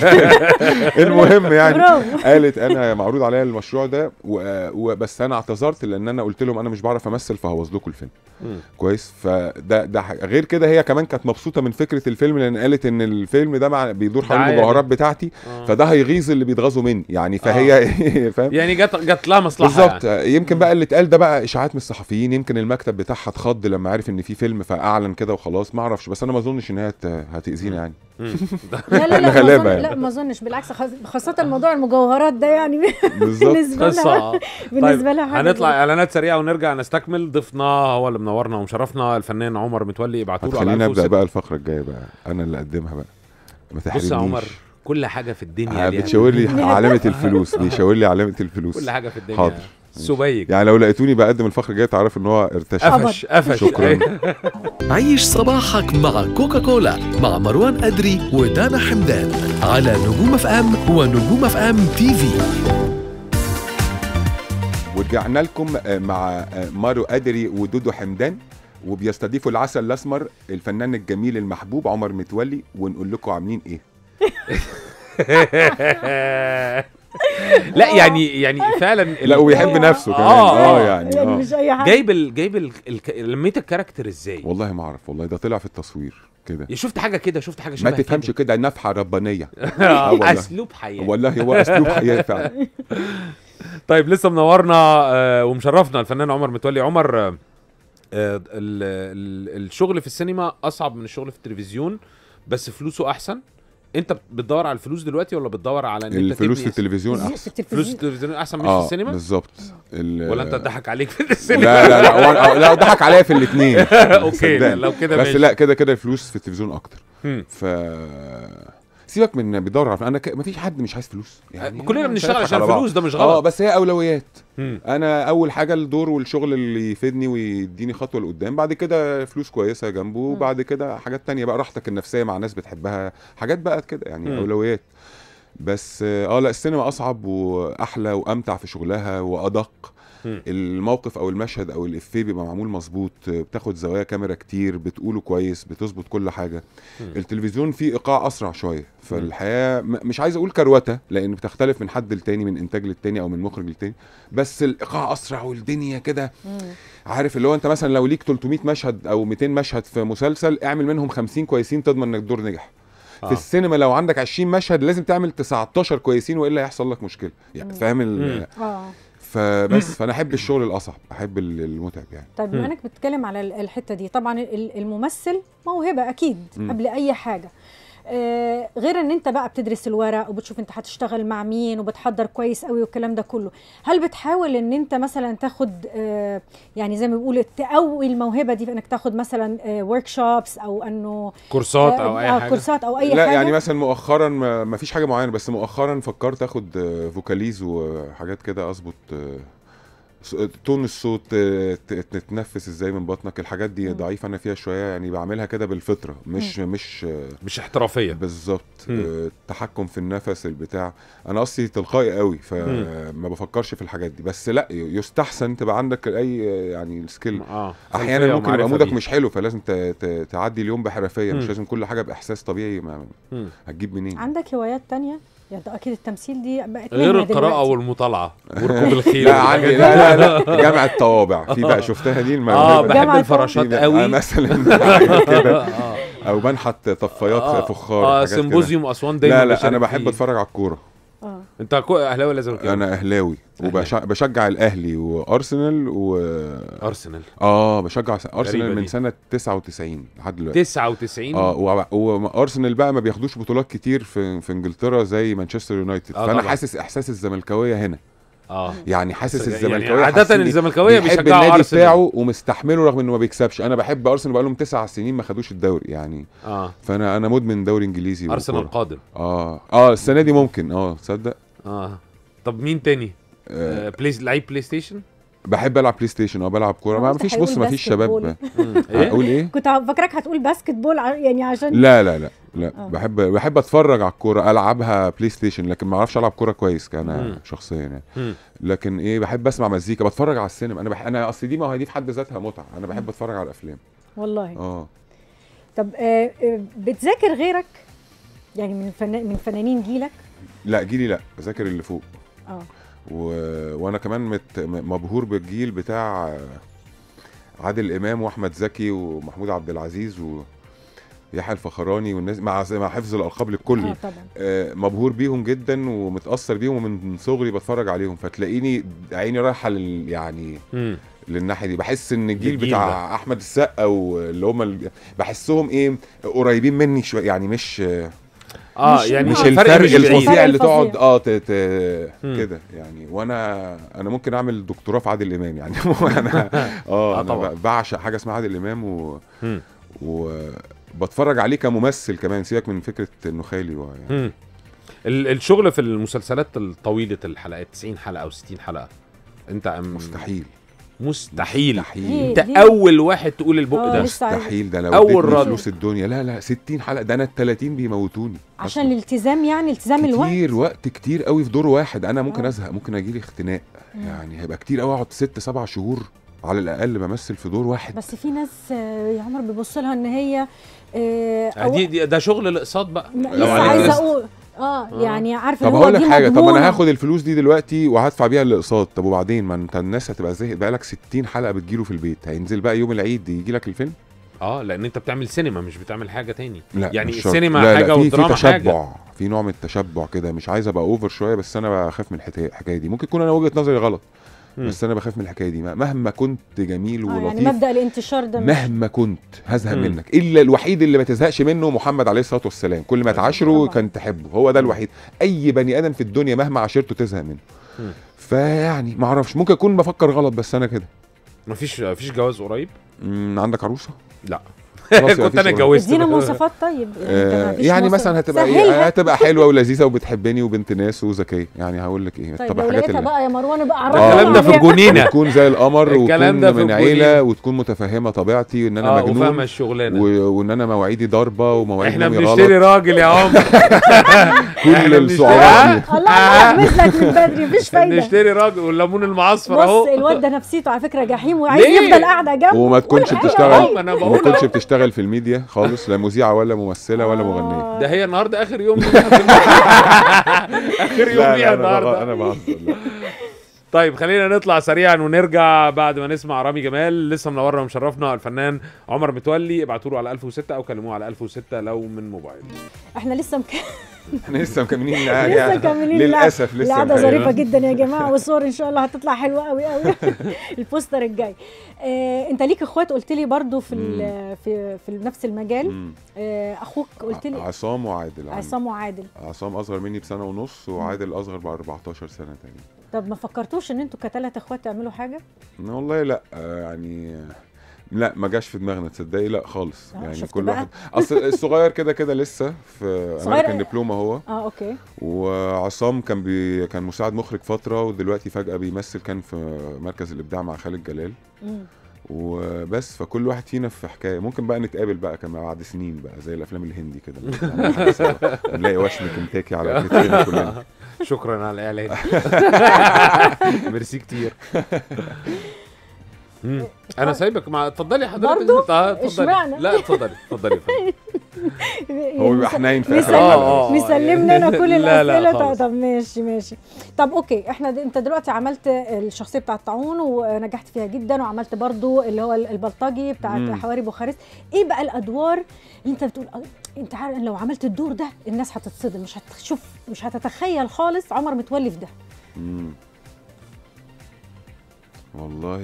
المهم يعني برافو قالت انا معروض عليا المشروع ده و- وبس انا اعتذرت لان انا قلت لهم انا مش بعرف امثل فهوظ لكم الفيلم مم. كويس فده ده حاجة. غير كده هي كمان كانت مبسوطه من فكره الفيلم لان قالت ان الفيلم ده مع بيدور حوالين دعاية المجوهرات دي. بتاعتي آه. فده هيغيظ اللي بيتغاظوا مني يعني فهي فاهم يعني جت جت لها مصلحه بالظبط يعني. يمكن بقى اللي اتقال ده بقى اشاعات من الصحفيين يمكن المكتب بتاعها اتخض لما عرف ان في فيلم فاعلن كده وخلاص ما اعرفش بس انا ما اظنش ان هي هت- هتاذينا يعني مم. لا لا إحنا لا ما غلابة أظن- يعني. لا ما اظنش بالعكس خاص- خاصة موضوع المجوهرات ده يعني بالظبط بالنسبة لها قصه بالنسبة لها حاجة هنطلع زي- اعلانات سريعه ونرجع نستكمل ضيفنا هو اللي منورنا ومشرفنا الفنان عمر متولي ابعتوا له على خلينا نبدا 1006. بقى الفقره الجايه بقى انا اللي اقدمها بقى ما بص تحرمنيش يا عمر كل حاجه في الدنيا آه، ليها- بتشاور لي علامه الفلوس بيشاور لي علامه الفلوس كل حاجه في الدنيا حاضر. سبيك يعني لو لقيتوني بقدم الفخر جاي تعرف ان هو ارتشى قفش قفش شكراً. أيوة. عيش صباحك مع كوكاكولا مع مروان أدري ودانا حمدان على نجوم اف ام ونجوم اف ام تي في ورجعنا لكم آه، مع آه، مارو قادري ودودو حمدان وبيستضيفوا العسل الاسمر الفنان الجميل المحبوب عمر متولي ونقول لكم عاملين ايه لا يعني يعني فعلا ال- لا وبيحب نفسه كمان آه، اه آه. يعني يعني اه مش اي حاجه جايب ال جايب ال الك- لميت الكاركتر ازاي والله ما اعرف والله ده طلع في التصوير كده يا شفت حاجه كده شفت حاجه ما شبه تفهمش كده نفحه ربانيه كده. آه والله. اسلوب حياه والله هو اسلوب حياه فعلا طيب لسه منورنا آه، ومشرفنا الفنان عمر متولي عمر آه، آه، ال- ال- الشغل في السينما اصعب من الشغل في التلفزيون بس فلوسه احسن انت بتدور على الفلوس دلوقتي ولا بتدور على ان انت الفلوس في تبني التلفزيون في احسن فلوس التلفزيون التلفزيون احسن من في اه السينما بالظبط ال- ولا انت ضحك عليك في السينما لا لا لا هو- لا ضحك عليا في الاثنين اوكي لا، لو كده بس ماشي. لا كده كده الفلوس في التلفزيون اكتر مم. ف سيبك من بيدور على انا ك... مفيش حد مش عايز فلوس يعني كلنا مش بنشتغل هنضحك عشان على بعض. الفلوس ده مش اه غلط بس هي اولويات مم. انا اول حاجه الدور والشغل اللي يفيدني ويديني خطوه لقدام بعد كده فلوس كويسه جنبه وبعد كده حاجات تانية بقى راحتك النفسيه مع ناس بتحبها حاجات بقى كده يعني مم. اولويات بس اه لا السينما اصعب واحلى وامتع في شغلها وادق مم. الموقف او المشهد او الافيه بيبقى معمول مظبوط بتاخد زوايا كاميرا كتير بتقوله كويس بتظبط كل حاجه مم. التلفزيون فيه ايقاع اسرع شويه فالحياه م- مش عايز اقول كروته لان بتختلف من حد للتاني من انتاج للتاني او من مخرج للتاني بس الايقاع اسرع والدنيا كده مم. عارف اللي هو انت مثلا لو ليك 300 مشهد او 200 مشهد في مسلسل اعمل منهم 50 كويسين تضمن انك الدور نجح آه. في السينما لو عندك 20 مشهد لازم تعمل 19 كويسين والا يحصل لك مشكله يعني فاهم ال- مم. اه فبس فانا احب الشغل الاصعب احب ال- المتعب يعني طيب بما مم. انك بتتكلم على ال- الحته دي طبعا ال- الممثل موهبه اكيد مم. قبل اي حاجه آه غير ان انت بقى بتدرس الورق وبتشوف انت هتشتغل مع مين وبتحضر كويس قوي والكلام ده كله هل بتحاول ان انت مثلا تاخد آه يعني زي ما بيقولوا تقوي الموهبه دي في انك تاخد مثلا ورك شوبس او انه كورسات او آه، اي آه، حاجه كورسات او اي لا حاجه يعني مثلا مؤخرا ما ما فيش حاجه معينه بس مؤخرا فكرت اخد آه، فوكاليز وحاجات كده اظبط آه، س- تون الصوت آه، ت- تتنفس ازاي من بطنك الحاجات دي مم. ضعيفه انا فيها شويه يعني بعملها كده بالفطره مش مش آه، مش احترافيه بالظبط مم. آه، التحكم في النفس البتاع انا اصلي تلقائي قوي فما بفكرش في الحاجات دي بس لا يستحسن تبقى عندك اي آه، يعني سكيل اه احيانا خلفية ممكن يبقى ومعرفة مودك بيه. مش حلو فلازم ت- ت- تعدي اليوم بحرفيه مش مم. لازم كل حاجه باحساس طبيعي ما مم. هتجيب منين عندك هوايات تانية يعني ده اكيد التمثيل دي بقت غير مهنة القراءة دلوقتي. والمطالعة وركوب الخيل لا والحاجات عندي دي. لا لا لا جامع الطوابع في بقى شفتها دي اه الموهبة بحب جامعة الفراشات دي قوي مثلا حاجة كده آه. او بنحت طفايات آه. فخار اه حاجات كده. سيمبوزيوم اسوان دايما لا لا بشارك انا بحب فيه. اتفرج على الكوره اه انت كو- اهلاوي ولا زملكاوي؟ انا اهلاوي وبشجع الاهلي وارسنال و ارسنال اه بشجع س- غريبة ارسنال من دي. سنه 99 لحد دلوقتي 99 اه و- وارسنال بقى ما بياخدوش بطولات كتير في في انجلترا زي مانشستر يونايتد آه فانا طبعا. حاسس احساس الزملكاويه هنا اه يعني حاسس يعني الزملكاويه عادة حاسين- الزملكاويه بيحب بيشجعوا النادي ارسنال بتاعه ومستحمله رغم انه ما بيكسبش انا بحب ارسنال بقالهم تسع سنين ما خدوش الدوري يعني اه فانا انا مدمن دوري انجليزي ارسنال وكورة. قادم اه اه السنه دي ممكن اه تصدق اه طب مين تاني؟ آه آه بلاي لعيب بلاي ستيشن؟ بحب العب بلاي ستيشن اه بلعب كوره أنا ما قلت فيش هيقول بص ما فيش باسكت شباب بول. ايه؟ اقول ايه كنت فاكراك هتقول باسكت بول ع- يعني عشان لا لا لا لا آه. بحب بحب اتفرج على الكوره العبها بلاي ستيشن لكن ما اعرفش العب كوره كويس مم. انا شخصيا يعني مم. لكن ايه بحب اسمع مزيكا بتفرج على السينما انا بح... انا اصل دي ما هي دي في حد ذاتها متعه انا بحب اتفرج على الافلام والله اه طب آه آه، بتذاكر غيرك يعني من فن... من فنانين جيلك لا جيلي لا بذاكر اللي فوق اه و... وانا كمان مت... م- مبهور بالجيل بتاع عادل امام واحمد زكي ومحمود عبد العزيز ويحيى الفخراني والناس مع مع حفظ الالقاب للكل اه طبعا آه، مبهور بيهم جدا ومتاثر بيهم ومن صغري بتفرج عليهم فتلاقيني عيني رايحه لل يعني مم. للناحيه دي بحس ان الجيل الجيل بتاع احمد السقا واللي هم ال... بحسهم ايه قريبين مني شويه يعني مش اه مش- يعني مش آه، الفرق مش بعيد. الفظيع اللي الفظيع. تقعد اه ت... ت... مم. كده يعني وانا انا ممكن اعمل دكتوراه في عادل امام يعني انا اه آه، انا طبعا. ب- بعشق حاجه اسمها عادل امام و... مم. وبتفرج عليه كممثل كمان سيبك من فكره انه خالي و... يعني. مم. ال- الشغل في المسلسلات الطويلة الحلقات 90 حلقة أو 60 حلقة انت أم... مستحيل مستحيل مستحيل ليه؟ انت ليه؟ اول واحد تقول البق آه، ده لسه عايز- مستحيل ده لو أول أول رد. فلوس الدنيا لا لا 60 حلقه ده انا ال 30 بيموتوني عشان الالتزام يعني التزام الوقت كتير وقت كتير قوي في دور واحد انا ممكن آه. ازهق ممكن اجي لي اختناق مم. يعني هيبقى كتير قوي اقعد ست سبع شهور على الاقل بمثل في دور واحد بس في ناس آه، يا عمر بيبص لها ان هي آه، آه، دي, دي ده شغل الاقساط بقى م- لو لسه عليك عايزه قسط. اقول اه آه. يعني عارفه طب إن هو هقول لك دي حاجه طب ما مضمونة. انا هاخد الفلوس دي دلوقتي وهدفع بيها الاقساط طب وبعدين ما انت الناس هتبقى زهقت بقى لك 60 حلقه بتجيله في البيت هينزل بقى يوم العيد يجي لك الفيلم اه لان انت بتعمل سينما مش بتعمل حاجه تاني لا يعني مش شرط. السينما لا حاجة لا في والدراما في حاجة. تشبع في نوع من التشبع كده مش عايز ابقى اوفر شويه بس انا بخاف من الحكايه الحكايه دي ممكن يكون انا وجهه نظري غلط مم. بس انا بخاف من الحكايه دي مهما كنت جميل آه يعني ولطيف مبدا الانتشار ده مش- مهما كنت هزهق مم. منك الا الوحيد اللي ما تزهقش منه محمد عليه الصلاه والسلام كل ما تعاشره طبعا. كان تحبه هو ده الوحيد اي بني ادم في الدنيا مهما عاشرته تزهق منه مم. فيعني ما اعرفش ممكن اكون بفكر غلط بس انا كده مفيش مفيش جواز قريب مم، عندك عروسه لا خلاص يبقى كنت انا مفيش اتجوزت ادينا بقى. مواصفات طيب آه، مفيش يعني مواصف- مثلا هتبقى سهلها. ايه هتبقى حلوه ولذيذه وبتحبني وبنت ناس وذكيه يعني هقول لك ايه طيب طب لو الحاجات لقيتها اللي بقى يا مروان بقى آه. عرفنا الكلام ده في عليها. الجنينه وتكون زي القمر الكلام ده وتكون في من الجنينة. عيله وتكون متفهمه طبيعتي وان انا اه وفاهمه مجنون الشغلانه و... وان انا مواعيدي ضاربه ومواعيد احنا نومي بنشتري غلط راجل يا عمر كل إحنا السعرات بنشتري- دي الله الله مثلك من بدري مفيش فايده بنشتري راجل والليمون المعصفر بص اهو الواد ده نفسيته على فكره جحيم وعايز ليه؟ يفضل قاعده جنبه وما تكونش ولا حاجة. بتشتغل آه، ما أنا وما بقول تكونش أهو. بتشتغل في الميديا خالص لا مذيعه ولا ممثله ولا مغنيه آه. ده هي النهارده اخر يوم ليها في الم- اخر يوم لا ليها لا انا بغ- النهارده انا بهزر لا. طيب خلينا نطلع سريعا ونرجع بعد ما نسمع رامي جمال لسه منورنا ومشرفنا الفنان عمر متولي ابعتوا له على 1006 او كلموه على 1006 لو من موبايل احنا لسه مك... احنا لسه مكملين لسه مكملين للاسف لسه القعده مكملين. ظريفه جدا يا جماعه والصور ان شاء الله هتطلع حلوه قوي قوي البوستر الجاي آه، انت ليك اخوات قلت لي برضو في ال- في في نفس المجال مم. آه، اخوك قلت لي عصام وعادل عندي. عصام وعادل عصام اصغر مني بسنه ونص وعادل اصغر ب 14 سنه تقريبا طب ما فكرتوش ان انتوا كثلاث اخوات تعملوا حاجه لا والله لا آه، يعني لا ما جاش في دماغنا تصدقي لا خالص آه، يعني شفت كل بقى؟ واحد اصل الصغير كده كده لسه في صغير امريكان إيه؟ دبلوما هو اه اوكي وعصام كان بي كان مساعد مخرج فتره ودلوقتي فجاه بيمثل كان في مركز الابداع مع خالد جلال مم. وبس فكل واحد فينا في حكايه ممكن بقى نتقابل بقى كمان بعد سنين بقى زي الافلام الهندي كده نلاقي وشم كنتاكي على كتفنا كلنا شكرا على الاعلان ميرسي كتير مم. انا سايبك مع اتفضلي حضرتك برضو؟ اه اتفضلي اشمعنى؟ لا اتفضلي اتفضلي يا فندم. هو بيبقى حنين في اخر مسلم- آه، الحلقة. آه. مسلمنا انا كل لا، لا، الاسئله طب, خالص. طب ماشي ماشي طب اوكي احنا د- انت دلوقتي عملت الشخصيه بتاعه الطاعون ونجحت فيها جدا وعملت برضو اللي هو البلطجي بتاع مم. حواري بوخارست ايه بقى الادوار اللي انت بتقول آه، انت عارف لو عملت الدور ده الناس هتتصدم مش هتشوف مش هتتخيل خالص عمر متولي في ده مم. والله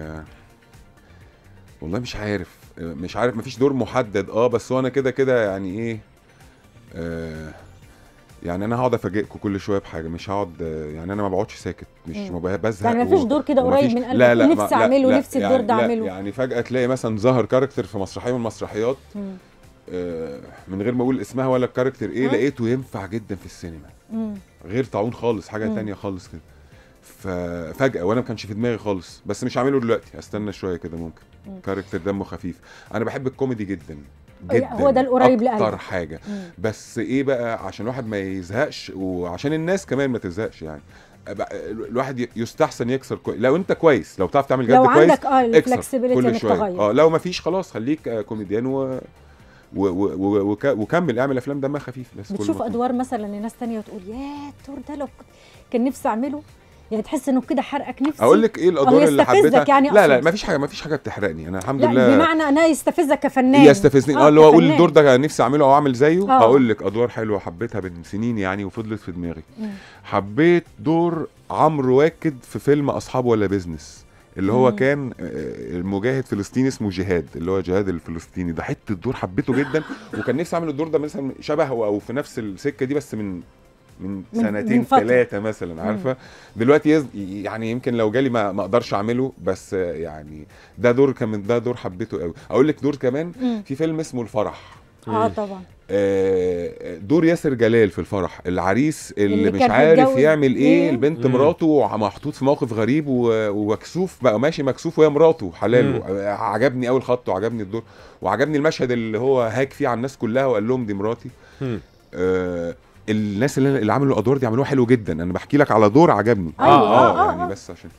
والله مش عارف مش عارف مفيش دور محدد اه بس هو انا كده كده يعني ايه آه يعني انا هقعد افاجئكم كل شويه بحاجه مش هقعد يعني انا ما بقعدش ساكت مش مم. ما ب- بزهق يعني مفيش و- دور كده ومفيش- قريب من قلبك لا لا نفسي ما- لا أعمله، لا نفسي الدور يعني ده لا أعمله. يعني فجاه تلاقي مثلا ظهر كاركتر في مسرحيه من المسرحيات مم. آه من غير ما اقول اسمها ولا الكاركتر ايه مم. لقيته ينفع جدا في السينما مم. غير طاعون خالص حاجه مم. تانية خالص كده ففجاه وانا ما كانش في دماغي خالص بس مش هعمله دلوقتي استنى شويه كده ممكن مم. كاركتر دمه خفيف انا بحب الكوميدي جدا جدا هو ده القريب اكتر لقلبك. حاجه مم. بس ايه بقى عشان الواحد ما يزهقش وعشان الناس كمان ما تزهقش يعني أبقى- الواحد ي- يستحسن يكسر كويس لو انت كويس لو بتعرف تعمل جد لو كويس عندك اه اكسر الفلكسبيليتي كل انك شويه تغير اه لو ما فيش خلاص خليك آه، كوميديان و... و... و... و... وك... وكمل اعمل افلام دمها خفيف بس كل بتشوف ما- ادوار مثلا لناس تانية وتقول يا الدور ده لو كنت- كان نفسي اعمله يعني تحس انه كده حرقك نفسي اقول لك ايه الادوار اللي يستفزك حبيتها يعني لا لا أقصد. ما فيش حاجه ما فيش حاجه بتحرقني انا الحمد لا لله بمعنى انها يستفزك كفنان يستفزني اه اللي هو اقول كفنان. الدور ده نفسي اعمله او اعمل زيه آه. هقول لك ادوار حلوه حبيتها من سنين يعني وفضلت في دماغي مم. حبيت دور عمرو واكد في فيلم اصحاب ولا بيزنس اللي هو مم. كان آه، المجاهد فلسطيني اسمه جهاد اللي هو جهاد الفلسطيني ده حته دور حبيته جدا وكان نفسي اعمل الدور ده مثلا شبهه او في نفس السكه دي بس من من من- سنتين من فترة. ثلاثه مثلا عارفه دلوقتي يز... يعني يمكن لو جالي ما ما اقدرش اعمله بس آه، يعني ده دور كان من ده دور حبيته قوي اقول لك دور كمان مم. في فيلم اسمه الفرح اه طبعا آه، دور ياسر جلال في الفرح العريس اللي, اللي مش كان عارف هيتجوز يعمل ايه إيه؟ البنت مم. مراته محطوط في موقف غريب و- ومكسوف بقى ماشي مكسوف وهي مراته حلال عجبني قوي الخط وعجبني الدور وعجبني المشهد اللي هو هاك فيه على الناس كلها وقال لهم دي مراتي مم. آه الناس اللي, اللي عملوا الادوار دي عملوها حلو جدا انا بحكي لك على دور عجبني أيوة، اه, آه، آه، يعني آه. بس عشان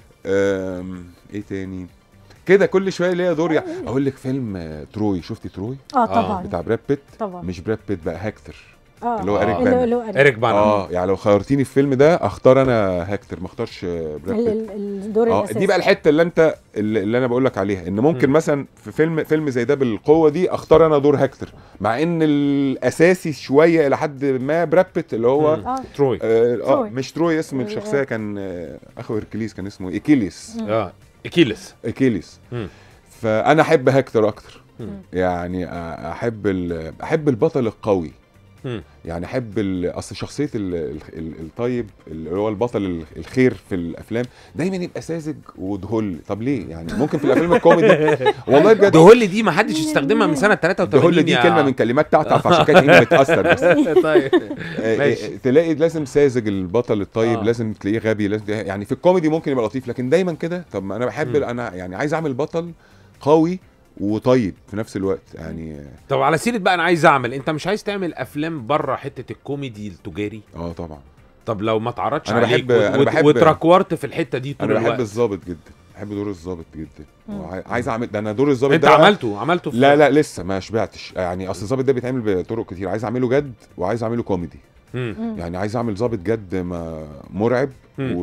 آم، ايه تاني كده كل شويه ليا دور يعني اقول لك فيلم آه، تروي شفتي تروي اه طبعا بتاع براد بيت طبعا مش براد بيت بقى هاكتور اه اللي هو إيريك اللي بانا. اللي هو إيريك. اريك بانا اه يعني لو خيرتيني في الفيلم ده اختار انا هاكتور ما اختارش آه، براد ال- بيت ال- الدور اه الاساسي دي بقى الحته اللي انت اللي, اللي انا بقول لك عليها ان ممكن مم. مثلا في فيلم فيلم زي ده بالقوه دي اختار انا دور هاكتور مع ان الاساسي شويه الى حد ما براد بيت اللي هو مم. اه تروي اه, آه تروي. مش تروي اسم آه. الشخصيه كان آه اخو هيركليس كان اسمه ايكيليس مم. اه اكيلس ايكيليس مم. فانا احب هاكتور اكتر مم. يعني آه، احب ال- احب البطل القوي مم. يعني احب ال- اصل شخصيه ال- ال- ال- الطيب اللي هو البطل ال- الخير في الافلام دايما يبقى ساذج ودهل طب ليه يعني ممكن في الافلام الكوميدي والله بجد دهولي دي ما حدش يستخدمها من سنه 83 دهل دي يا- كلمه من كلمات تعتع فعشان كده إيه متاثر بس طيب آه، ماشي. آه، تلاقي لازم ساذج البطل الطيب آه. لازم تلاقيه غبي لازم يعني في الكوميدي ممكن يبقى لطيف لكن دايما كده طب ما انا بحب مم. انا يعني عايز اعمل بطل قوي وطيب في نفس الوقت يعني طب على سيره بقى انا عايز اعمل انت مش عايز تعمل افلام بره حته الكوميدي التجاري اه طبعا طب لو ما اتعرضش أنا عليك بحب- وت- أنا وت- بحب- وتراكورت في الحته دي طول انا بحب الوقت الظابط جدا بحب دور الظابط جدا مم. وعاي- عايز اعمل ده انا دور الظابط انت ده عملته عملته في لا لا لسه ما شبعتش يعني اصل الظابط ده بيتعمل بطرق كتير عايز اعمله جد وعايز اعمله كوميدي مم. مم. يعني عايز اعمل ظابط جد ما مرعب مم.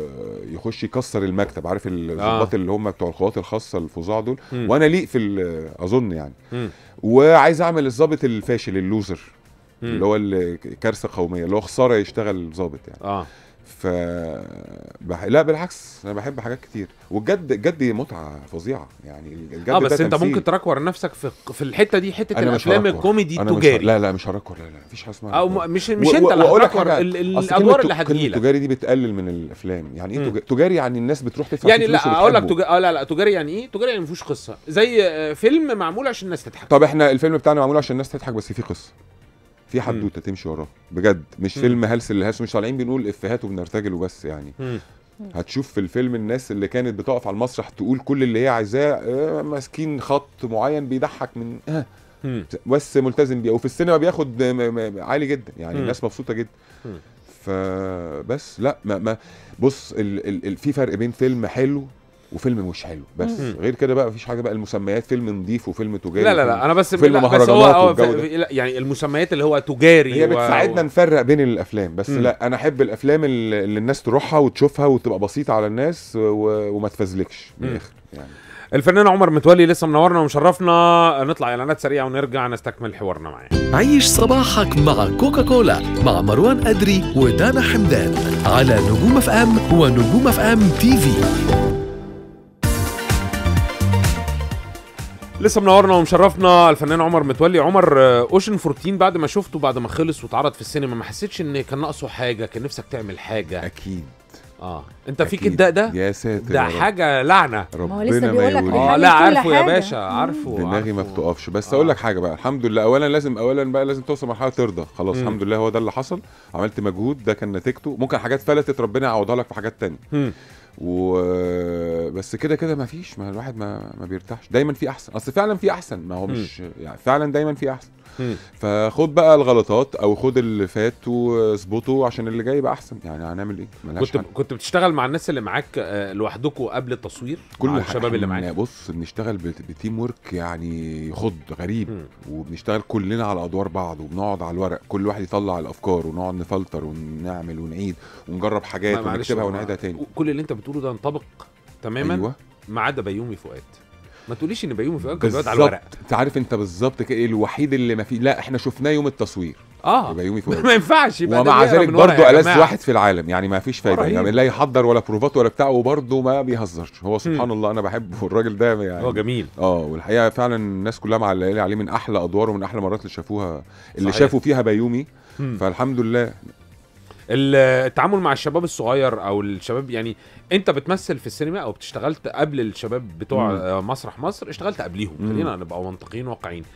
ويخش يكسر المكتب عارف الظباط اللي هم بتوع القوات الخاصه الفظاع دول مم. وانا ليق في ال- اظن يعني مم. وعايز اعمل الظابط الفاشل اللوزر مم. اللي هو الكارثه قوميه اللي هو خساره يشتغل ظابط يعني اه ف بح... لا بالعكس انا بحب حاجات كتير والجد الجد متعه فظيعه يعني الجد اه ده بس انت تمثيل. ممكن تراكور نفسك في في الحته دي حته أنا مش الافلام هركور. الكوميدي أنا مش ه- التجاري لا لا مش هركور لا لا مفيش حاجه اسمها او هركور. م- مش مش و- انت و- اللي وأقول لك هتراكور حاجة، ال- أصل الادوار كلمة اللي ت- كلمة هتجيلك تجاري دي بتقلل من الافلام يعني ايه مم. تجاري, تجاري يعني الناس بتروح تدفع يعني فيه لا فلوس اقول لك وبتحبه. تجاري اه لا لا تجاري يعني ايه تجاري يعني ما فيهوش قصه زي آه، فيلم معمول عشان الناس تضحك طب احنا الفيلم بتاعنا معمول عشان الناس تضحك بس فيه قصه في حدوته تمشي وراه بجد مش مم. فيلم هلس اللي هلس مش طالعين بنقول افيهات وبنرتجل وبس يعني مم. هتشوف في الفيلم الناس اللي كانت بتقف على المسرح تقول كل اللي هي عايزاه آه، ماسكين خط معين بيضحك من آه مم. بس ملتزم بيه وفي السينما بياخد م- م- عالي جدا يعني مم. الناس مبسوطه جدا مم. فبس لا ما, ما بص ال ال ال في فرق بين فيلم حلو وفيلم مش حلو بس مم. غير كده بقى مفيش حاجه بقى المسميات فيلم نظيف وفيلم تجاري لا لا وفيلم- لا انا بس فيلم لا بس هو مهرجانات هو والجو في- ده. في- لا يعني المسميات اللي هو تجاري هي و- بتساعدنا و- نفرق بين الافلام بس مم. لا انا احب الافلام اللي اللي الناس تروحها وتشوفها وتبقى بسيطه على الناس و... وما تفزلكش من مم. الاخر يعني الفنان عمر متولي لسه منورنا ومشرفنا نطلع اعلانات سريعه ونرجع نستكمل حوارنا معاه عيش صباحك مع كوكاكولا مع مروان أدري ودانا حمدان على نجوم اف ام ونجوم اف ام تي في لسه منورنا ومشرفنا الفنان عمر متولي عمر آه، اوشن 14 بعد ما شفته بعد ما خلص واتعرض في السينما ما حسيتش ان كان ناقصه حاجه كان نفسك تعمل حاجه اكيد اه انت فيك أكيد. الداء ده يا ساتر ده يا رب. حاجه لعنه ربنا هو لسه ما بيقول لك يوريك. اه بيحلل لا كل عارفه يا حاجة. باشا مم. عارفه دماغي ما عارفه. بتقفش بس آه. اقول لك حاجه بقى الحمد لله اولا لازم اولا بقى لازم توصل مرحله ترضى خلاص مم. الحمد لله هو ده اللي حصل عملت مجهود ده كان نتيجته ممكن حاجات فلتت ربنا يعوضها لك في حاجات تانية مم. و بس كده كده ما فيش ما الواحد ما ما بيرتاحش دايما في احسن اصل فعلا في احسن ما هو مش يعني فعلا دايما في احسن مم. فخد بقى الغلطات او خد اللي فات واظبطه عشان اللي جاي يبقى احسن يعني هنعمل ايه ملهاش كنت حل. كنت بتشتغل مع الناس اللي معاك آه، لوحدكم قبل التصوير كل مع حاجة الشباب اللي إحنا معاك بص بنشتغل بت- بتيم ورك يعني يخض غريب مم. وبنشتغل كلنا على ادوار بعض وبنقعد على الورق كل واحد يطلع الافكار ونقعد نفلتر ونعمل ونعيد ونجرب حاجات ما- معلش، ونكتبها ما- ونعيدها تاني كل اللي انت بتقوله ده ينطبق تماما ايوه ما عدا بيومي فؤاد ما تقوليش ان بيومي فؤاد كان بيقعد على بالظبط الورق انت عارف انت بالظبط كده الوحيد اللي ما فيه لا احنا شفناه يوم التصوير اه بيومي فؤاد ما ينفعش يبقى ده ومع بيقرا ذلك من ورا برضه يا ألذ جماعة. واحد في العالم يعني ما فيش فايده رهيب. يعني لا يحضر ولا بروفات ولا بتاع وبرضه ما بيهزرش هو سبحان الله انا بحبه الراجل ده يعني هو جميل اه والحقيقه فعلا الناس كلها معلقه عليه من احلى ادواره ومن احلى مرات اللي شافوها اللي صحيح. شافوا فيها بيومي مم. فالحمد لله ال- التعامل مع الشباب الصغير او الشباب يعني انت بتمثل في السينما او بتشتغلت قبل الشباب بتوع مم. آه، مسرح مصر اشتغلت قبليهم مم. خلينا نبقى منطقيين واقعيين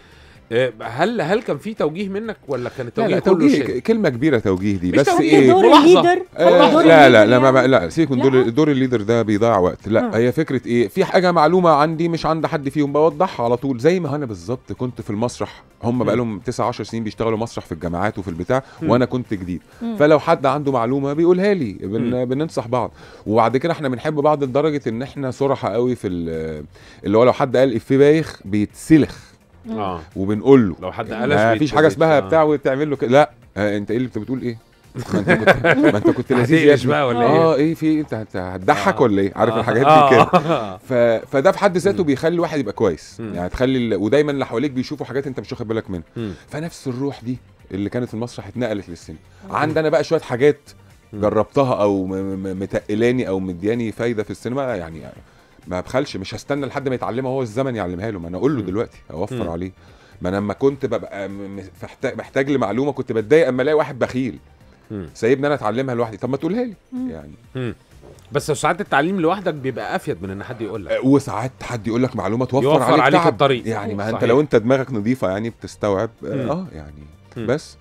آه، هل هل كان في توجيه منك ولا كان لا التوجيه لا كله توجيه شيء؟ كلمه كبيره توجيه دي مش بس توجيه، ايه دور ملاحظة. الليدر آه دور لا لا الليدر لا ما يعني. ما- لا سيبك من دور لا. دور الليدر ده بيضيع وقت لا آه. هي فكره ايه في حاجه معلومه عندي مش عند حد فيهم بوضحها على طول زي ما انا بالظبط كنت في المسرح هم بقالهم 9 10 سنين بيشتغلوا مسرح في الجامعات وفي البتاع مم. وانا كنت جديد مم. فلو حد عنده معلومه بيقولها لي بن مم. بننصح بعض وبعد كده احنا بنحب بعض لدرجه ان احنا صراحه قوي في ال- اللي هو لو حد قال افيه بايخ بيتسلخ اه وبنقول له لو حد قلش ما بيت- فيش حاجه اسمها بيت- بتاع وتعمل له كده لا آه انت ايه اللي انت بتقول ايه ما انت كنت ما انت كنت لذيذ يا هتقلش ابني. بقى ولا اه ايه؟ ايه في إيه؟ انت هت- هتضحك آه. ولا ايه عارف آه. الحاجات آه. دي كده آه. ف... فده في حد ذاته بيخلي الواحد يبقى كويس مم. يعني تخلي ال... ودايما اللي حواليك بيشوفوا حاجات انت مش واخد بالك منها مم. فنفس الروح دي اللي كانت في المسرح اتنقلت للسينما عندنا بقى شويه حاجات مم. جربتها او م... م... متقلاني او مدياني فايده في السينما يعني ما بخلش مش هستنى لحد ما يتعلمها هو الزمن يعلمها له ما انا اقول له مم. دلوقتي اوفر مم. عليه ما انا لما كنت ببقى م- م- محتاج محتاج لمعلومه كنت بتضايق اما الاقي واحد بخيل مم. سايبني انا اتعلمها لوحدي طب ما تقولها لي مم. يعني مم. بس ساعات التعليم لوحدك بيبقى افيد من ان حد يقول لك آه، وساعات حد يقول لك معلومه توفر يوفر عليك, عليك تعب. الطريق. يعني ما انت صحيح. لو انت دماغك نظيفه يعني بتستوعب اه, مم. آه يعني مم. بس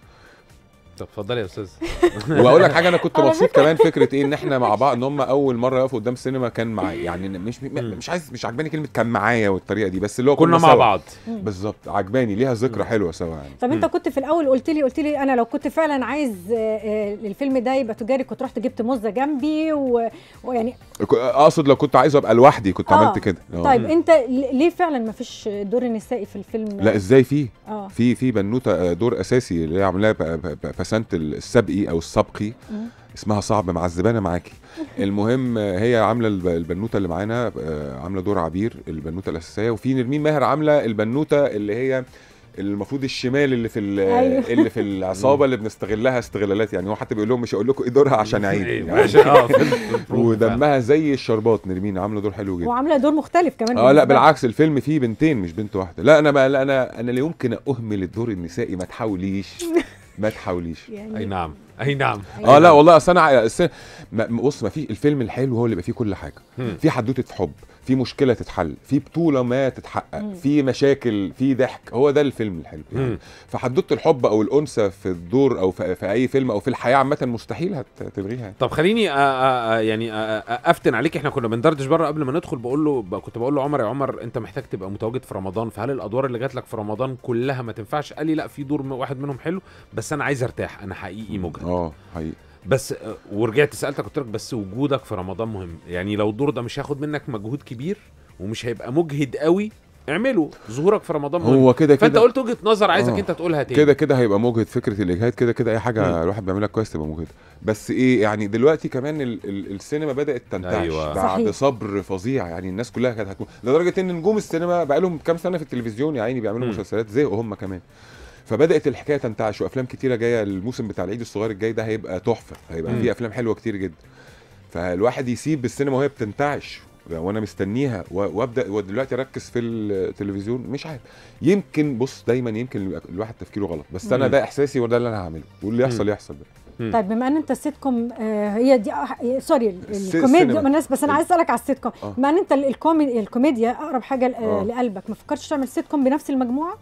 طب اتفضل يا استاذ واقول لك حاجه انا كنت على مبسوط كمان فكره ايه ان احنا مع بعض ان هم اول مره يقفوا قدام السينما كان معايا يعني مش مم. مش عايز مش عجباني كلمه كان معايا والطريقه دي بس اللي هو كنا مع سوا. بعض بالظبط عجباني ليها ذكرى حلوه سوا يعني طب انت مم. كنت في الاول قلت لي قلت لي انا لو كنت فعلا عايز آه، آه، الفيلم ده يبقى تجاري كنت رحت جبت موزه جنبي و- ويعني ك- اقصد لو كنت عايز ابقى لوحدي كنت آه. عملت كده آه. طيب مم. انت ل- ليه فعلا ما فيش دور النسائي في الفيلم لا ازاي فيه اه في في بنوته آه، دور اساسي اللي هي عاملاه ب- ب- ب- بسنت السبقي او السبقي مم. اسمها صعب معذبانه معاكي المهم آه، هي عامله الب- البنوته اللي معانا آه، عامله دور عبير البنوته الاساسيه وفي نرمين ماهر عامله البنوته اللي هي المفروض الشمال اللي في ال- أيوه. اللي في العصابه اللي بنستغلها استغلالات يعني هو حتى بيقول لهم مش هقول لكم ايه دورها عشان عيب إيه، يعني ماشي اه في ال- في البروف فعلا. ودمها زي الشربات نرمين عامله دور حلو جدا وعامله دور مختلف كمان اه لا بالنسبة لي. بالعكس الفيلم فيه بنتين مش بنت واحده لا انا ما لا انا انا لا يمكن اهمل الدور النسائي ما تحاوليش ما تحاوليش يعني اي نعم اي نعم اه لا والله اصل انا ع- أصل ما- بص ما في الفيلم الحلو هو اللي بيبقى فيه كل حاجه مم. في حدوته حب في مشكله تتحل في بطوله ما تتحقق مم. في مشاكل في ضحك هو ده الفيلم الحلو يعني مم. فحدوته الحب او الانثى في الدور او في, في اي فيلم او في الحياه عامه مستحيل هتلغيها طب خليني أ- أ- أ- يعني أ- أ- افتن عليك احنا كنا بندردش بره قبل ما ندخل بقول له ب- كنت بقول له عمر يا عمر انت محتاج تبقى متواجد في رمضان فهل الادوار اللي جات لك في رمضان كلها ما تنفعش قال لي لا في دور م- واحد منهم حلو بس انا عايز ارتاح انا حقيقي مجهد اه حقيقي بس آه، ورجعت سالتك قلت لك بس وجودك في رمضان مهم يعني لو الدور ده مش هياخد منك مجهود كبير ومش هيبقى مجهد قوي اعمله ظهورك في رمضان مهم هو كده فانت كده قلت وجهه نظر عايزك آه. انت تقولها تاني كده كده هيبقى مجهد فكره الاجهاد كده كده اي مم. حاجه الواحد بيعملها كويس تبقى مجهده بس ايه يعني دلوقتي كمان ال ال السينما بدات تنتعش أيوة. أيوة. بعد صحيح. صبر فظيع يعني الناس كلها كانت هتكون لدرجه ان نجوم السينما بقى لهم كام سنه في التلفزيون يا عيني بيعملوا مم. مسلسلات زهقوا هم كمان فبدات الحكايه تنتعش وافلام كتيره جايه الموسم بتاع العيد الصغير الجاي ده هيبقى تحفه هيبقى مم. فيه افلام حلوه كتير جدا فالواحد يسيب السينما وهي بتنتعش وانا مستنيها و- وابدا ودلوقتي اركز في التلفزيون مش عارف يمكن بص دايما يمكن يبقى الواحد تفكيره غلط بس انا مم. ده احساسي وده اللي انا هعمله واللي يحصل مم. يحصل بقى طيب بما ان انت السيت كوم آه هي دي آه سوري ال- الس- الكوميديا السينما. الناس بس انا عايز اسالك على السيت كوم آه. بما ان انت ال- الكومي الكوميديا اقرب حاجه ل- آه آه. لقلبك ما فكرتش تعمل سيت كوم بنفس المجموعه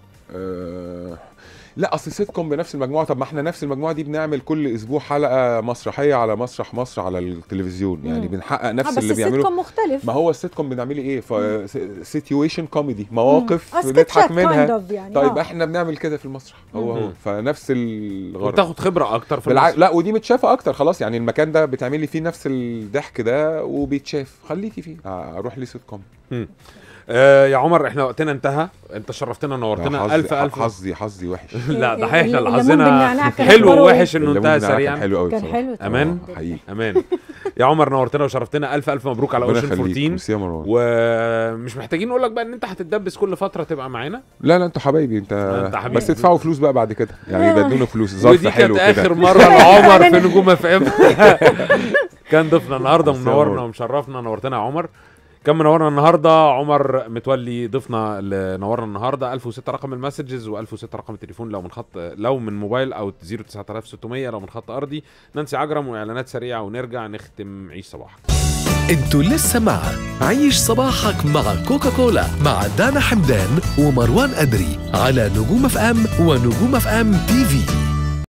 أه لا اصل سيت كوم بنفس المجموعه طب ما احنا نفس المجموعه دي بنعمل كل اسبوع حلقه مسرحيه على مسرح مصر على التلفزيون يعني مم. بنحقق آه نفس بس اللي السيت بيعملوه كوم مختلف ما هو السيت كوم بنعمله ايه سيتويشن كوميدي مواقف آه، بنضحك سكتشات منها kind of يعني طيب آه. احنا بنعمل كده في المسرح هو مم. هو فنفس الغرض وبتاخد خبره اكتر في بالع... المسرح. لا ودي متشافه اكتر خلاص يعني المكان ده بتعملي فيه نفس الضحك ده وبيتشاف خليكي فيه آه، اروح لي سيت كوم آه يا عمر احنا وقتنا انتهى انت شرفتنا نورتنا حظي- الف الف حظي حظي وحش لا ده ال- احنا اللي الليمون حظنا بالنعناع كان حلو أخباره ووحش انه الليمون انتهى بالنعناع كان سريعا حلو قوي كان بصراحة. حلو أمان؟ آه، حقيقي امان يا عمر نورتنا وشرفتنا الف الف مبروك على ربنا اوشن يخليك 14 ميرسي يا مروان ومش محتاجين نقول لك بقى ان انت هتتدبس كل فتره تبقى معانا لا لا انتوا حبايبي انت, انت حبيبي. بس تدفعوا فلوس بقى بعد كده يعني آه. يبدلوا فلوس ظرف ودي حلو كانت كده اخر مره لعمر في نجوم اف ام كان ضيفنا النهارده ميرسي يا منورنا عمر. ومشرفنا نورتنا يا عمر كان منورنا النهارده عمر متولي ضيفنا اللي نورنا النهارده 1006 رقم المسجز و1006 رقم التليفون لو من خط لو من موبايل او 09600 لو من خط ارضي نانسي عجرم واعلانات سريعه ونرجع نختم عيش صباحك انتوا لسه مع عيش صباحك مع كوكاكولا مع دانا حمدان ومروان أدري على نجوم اف ام ونجوم اف ام تي في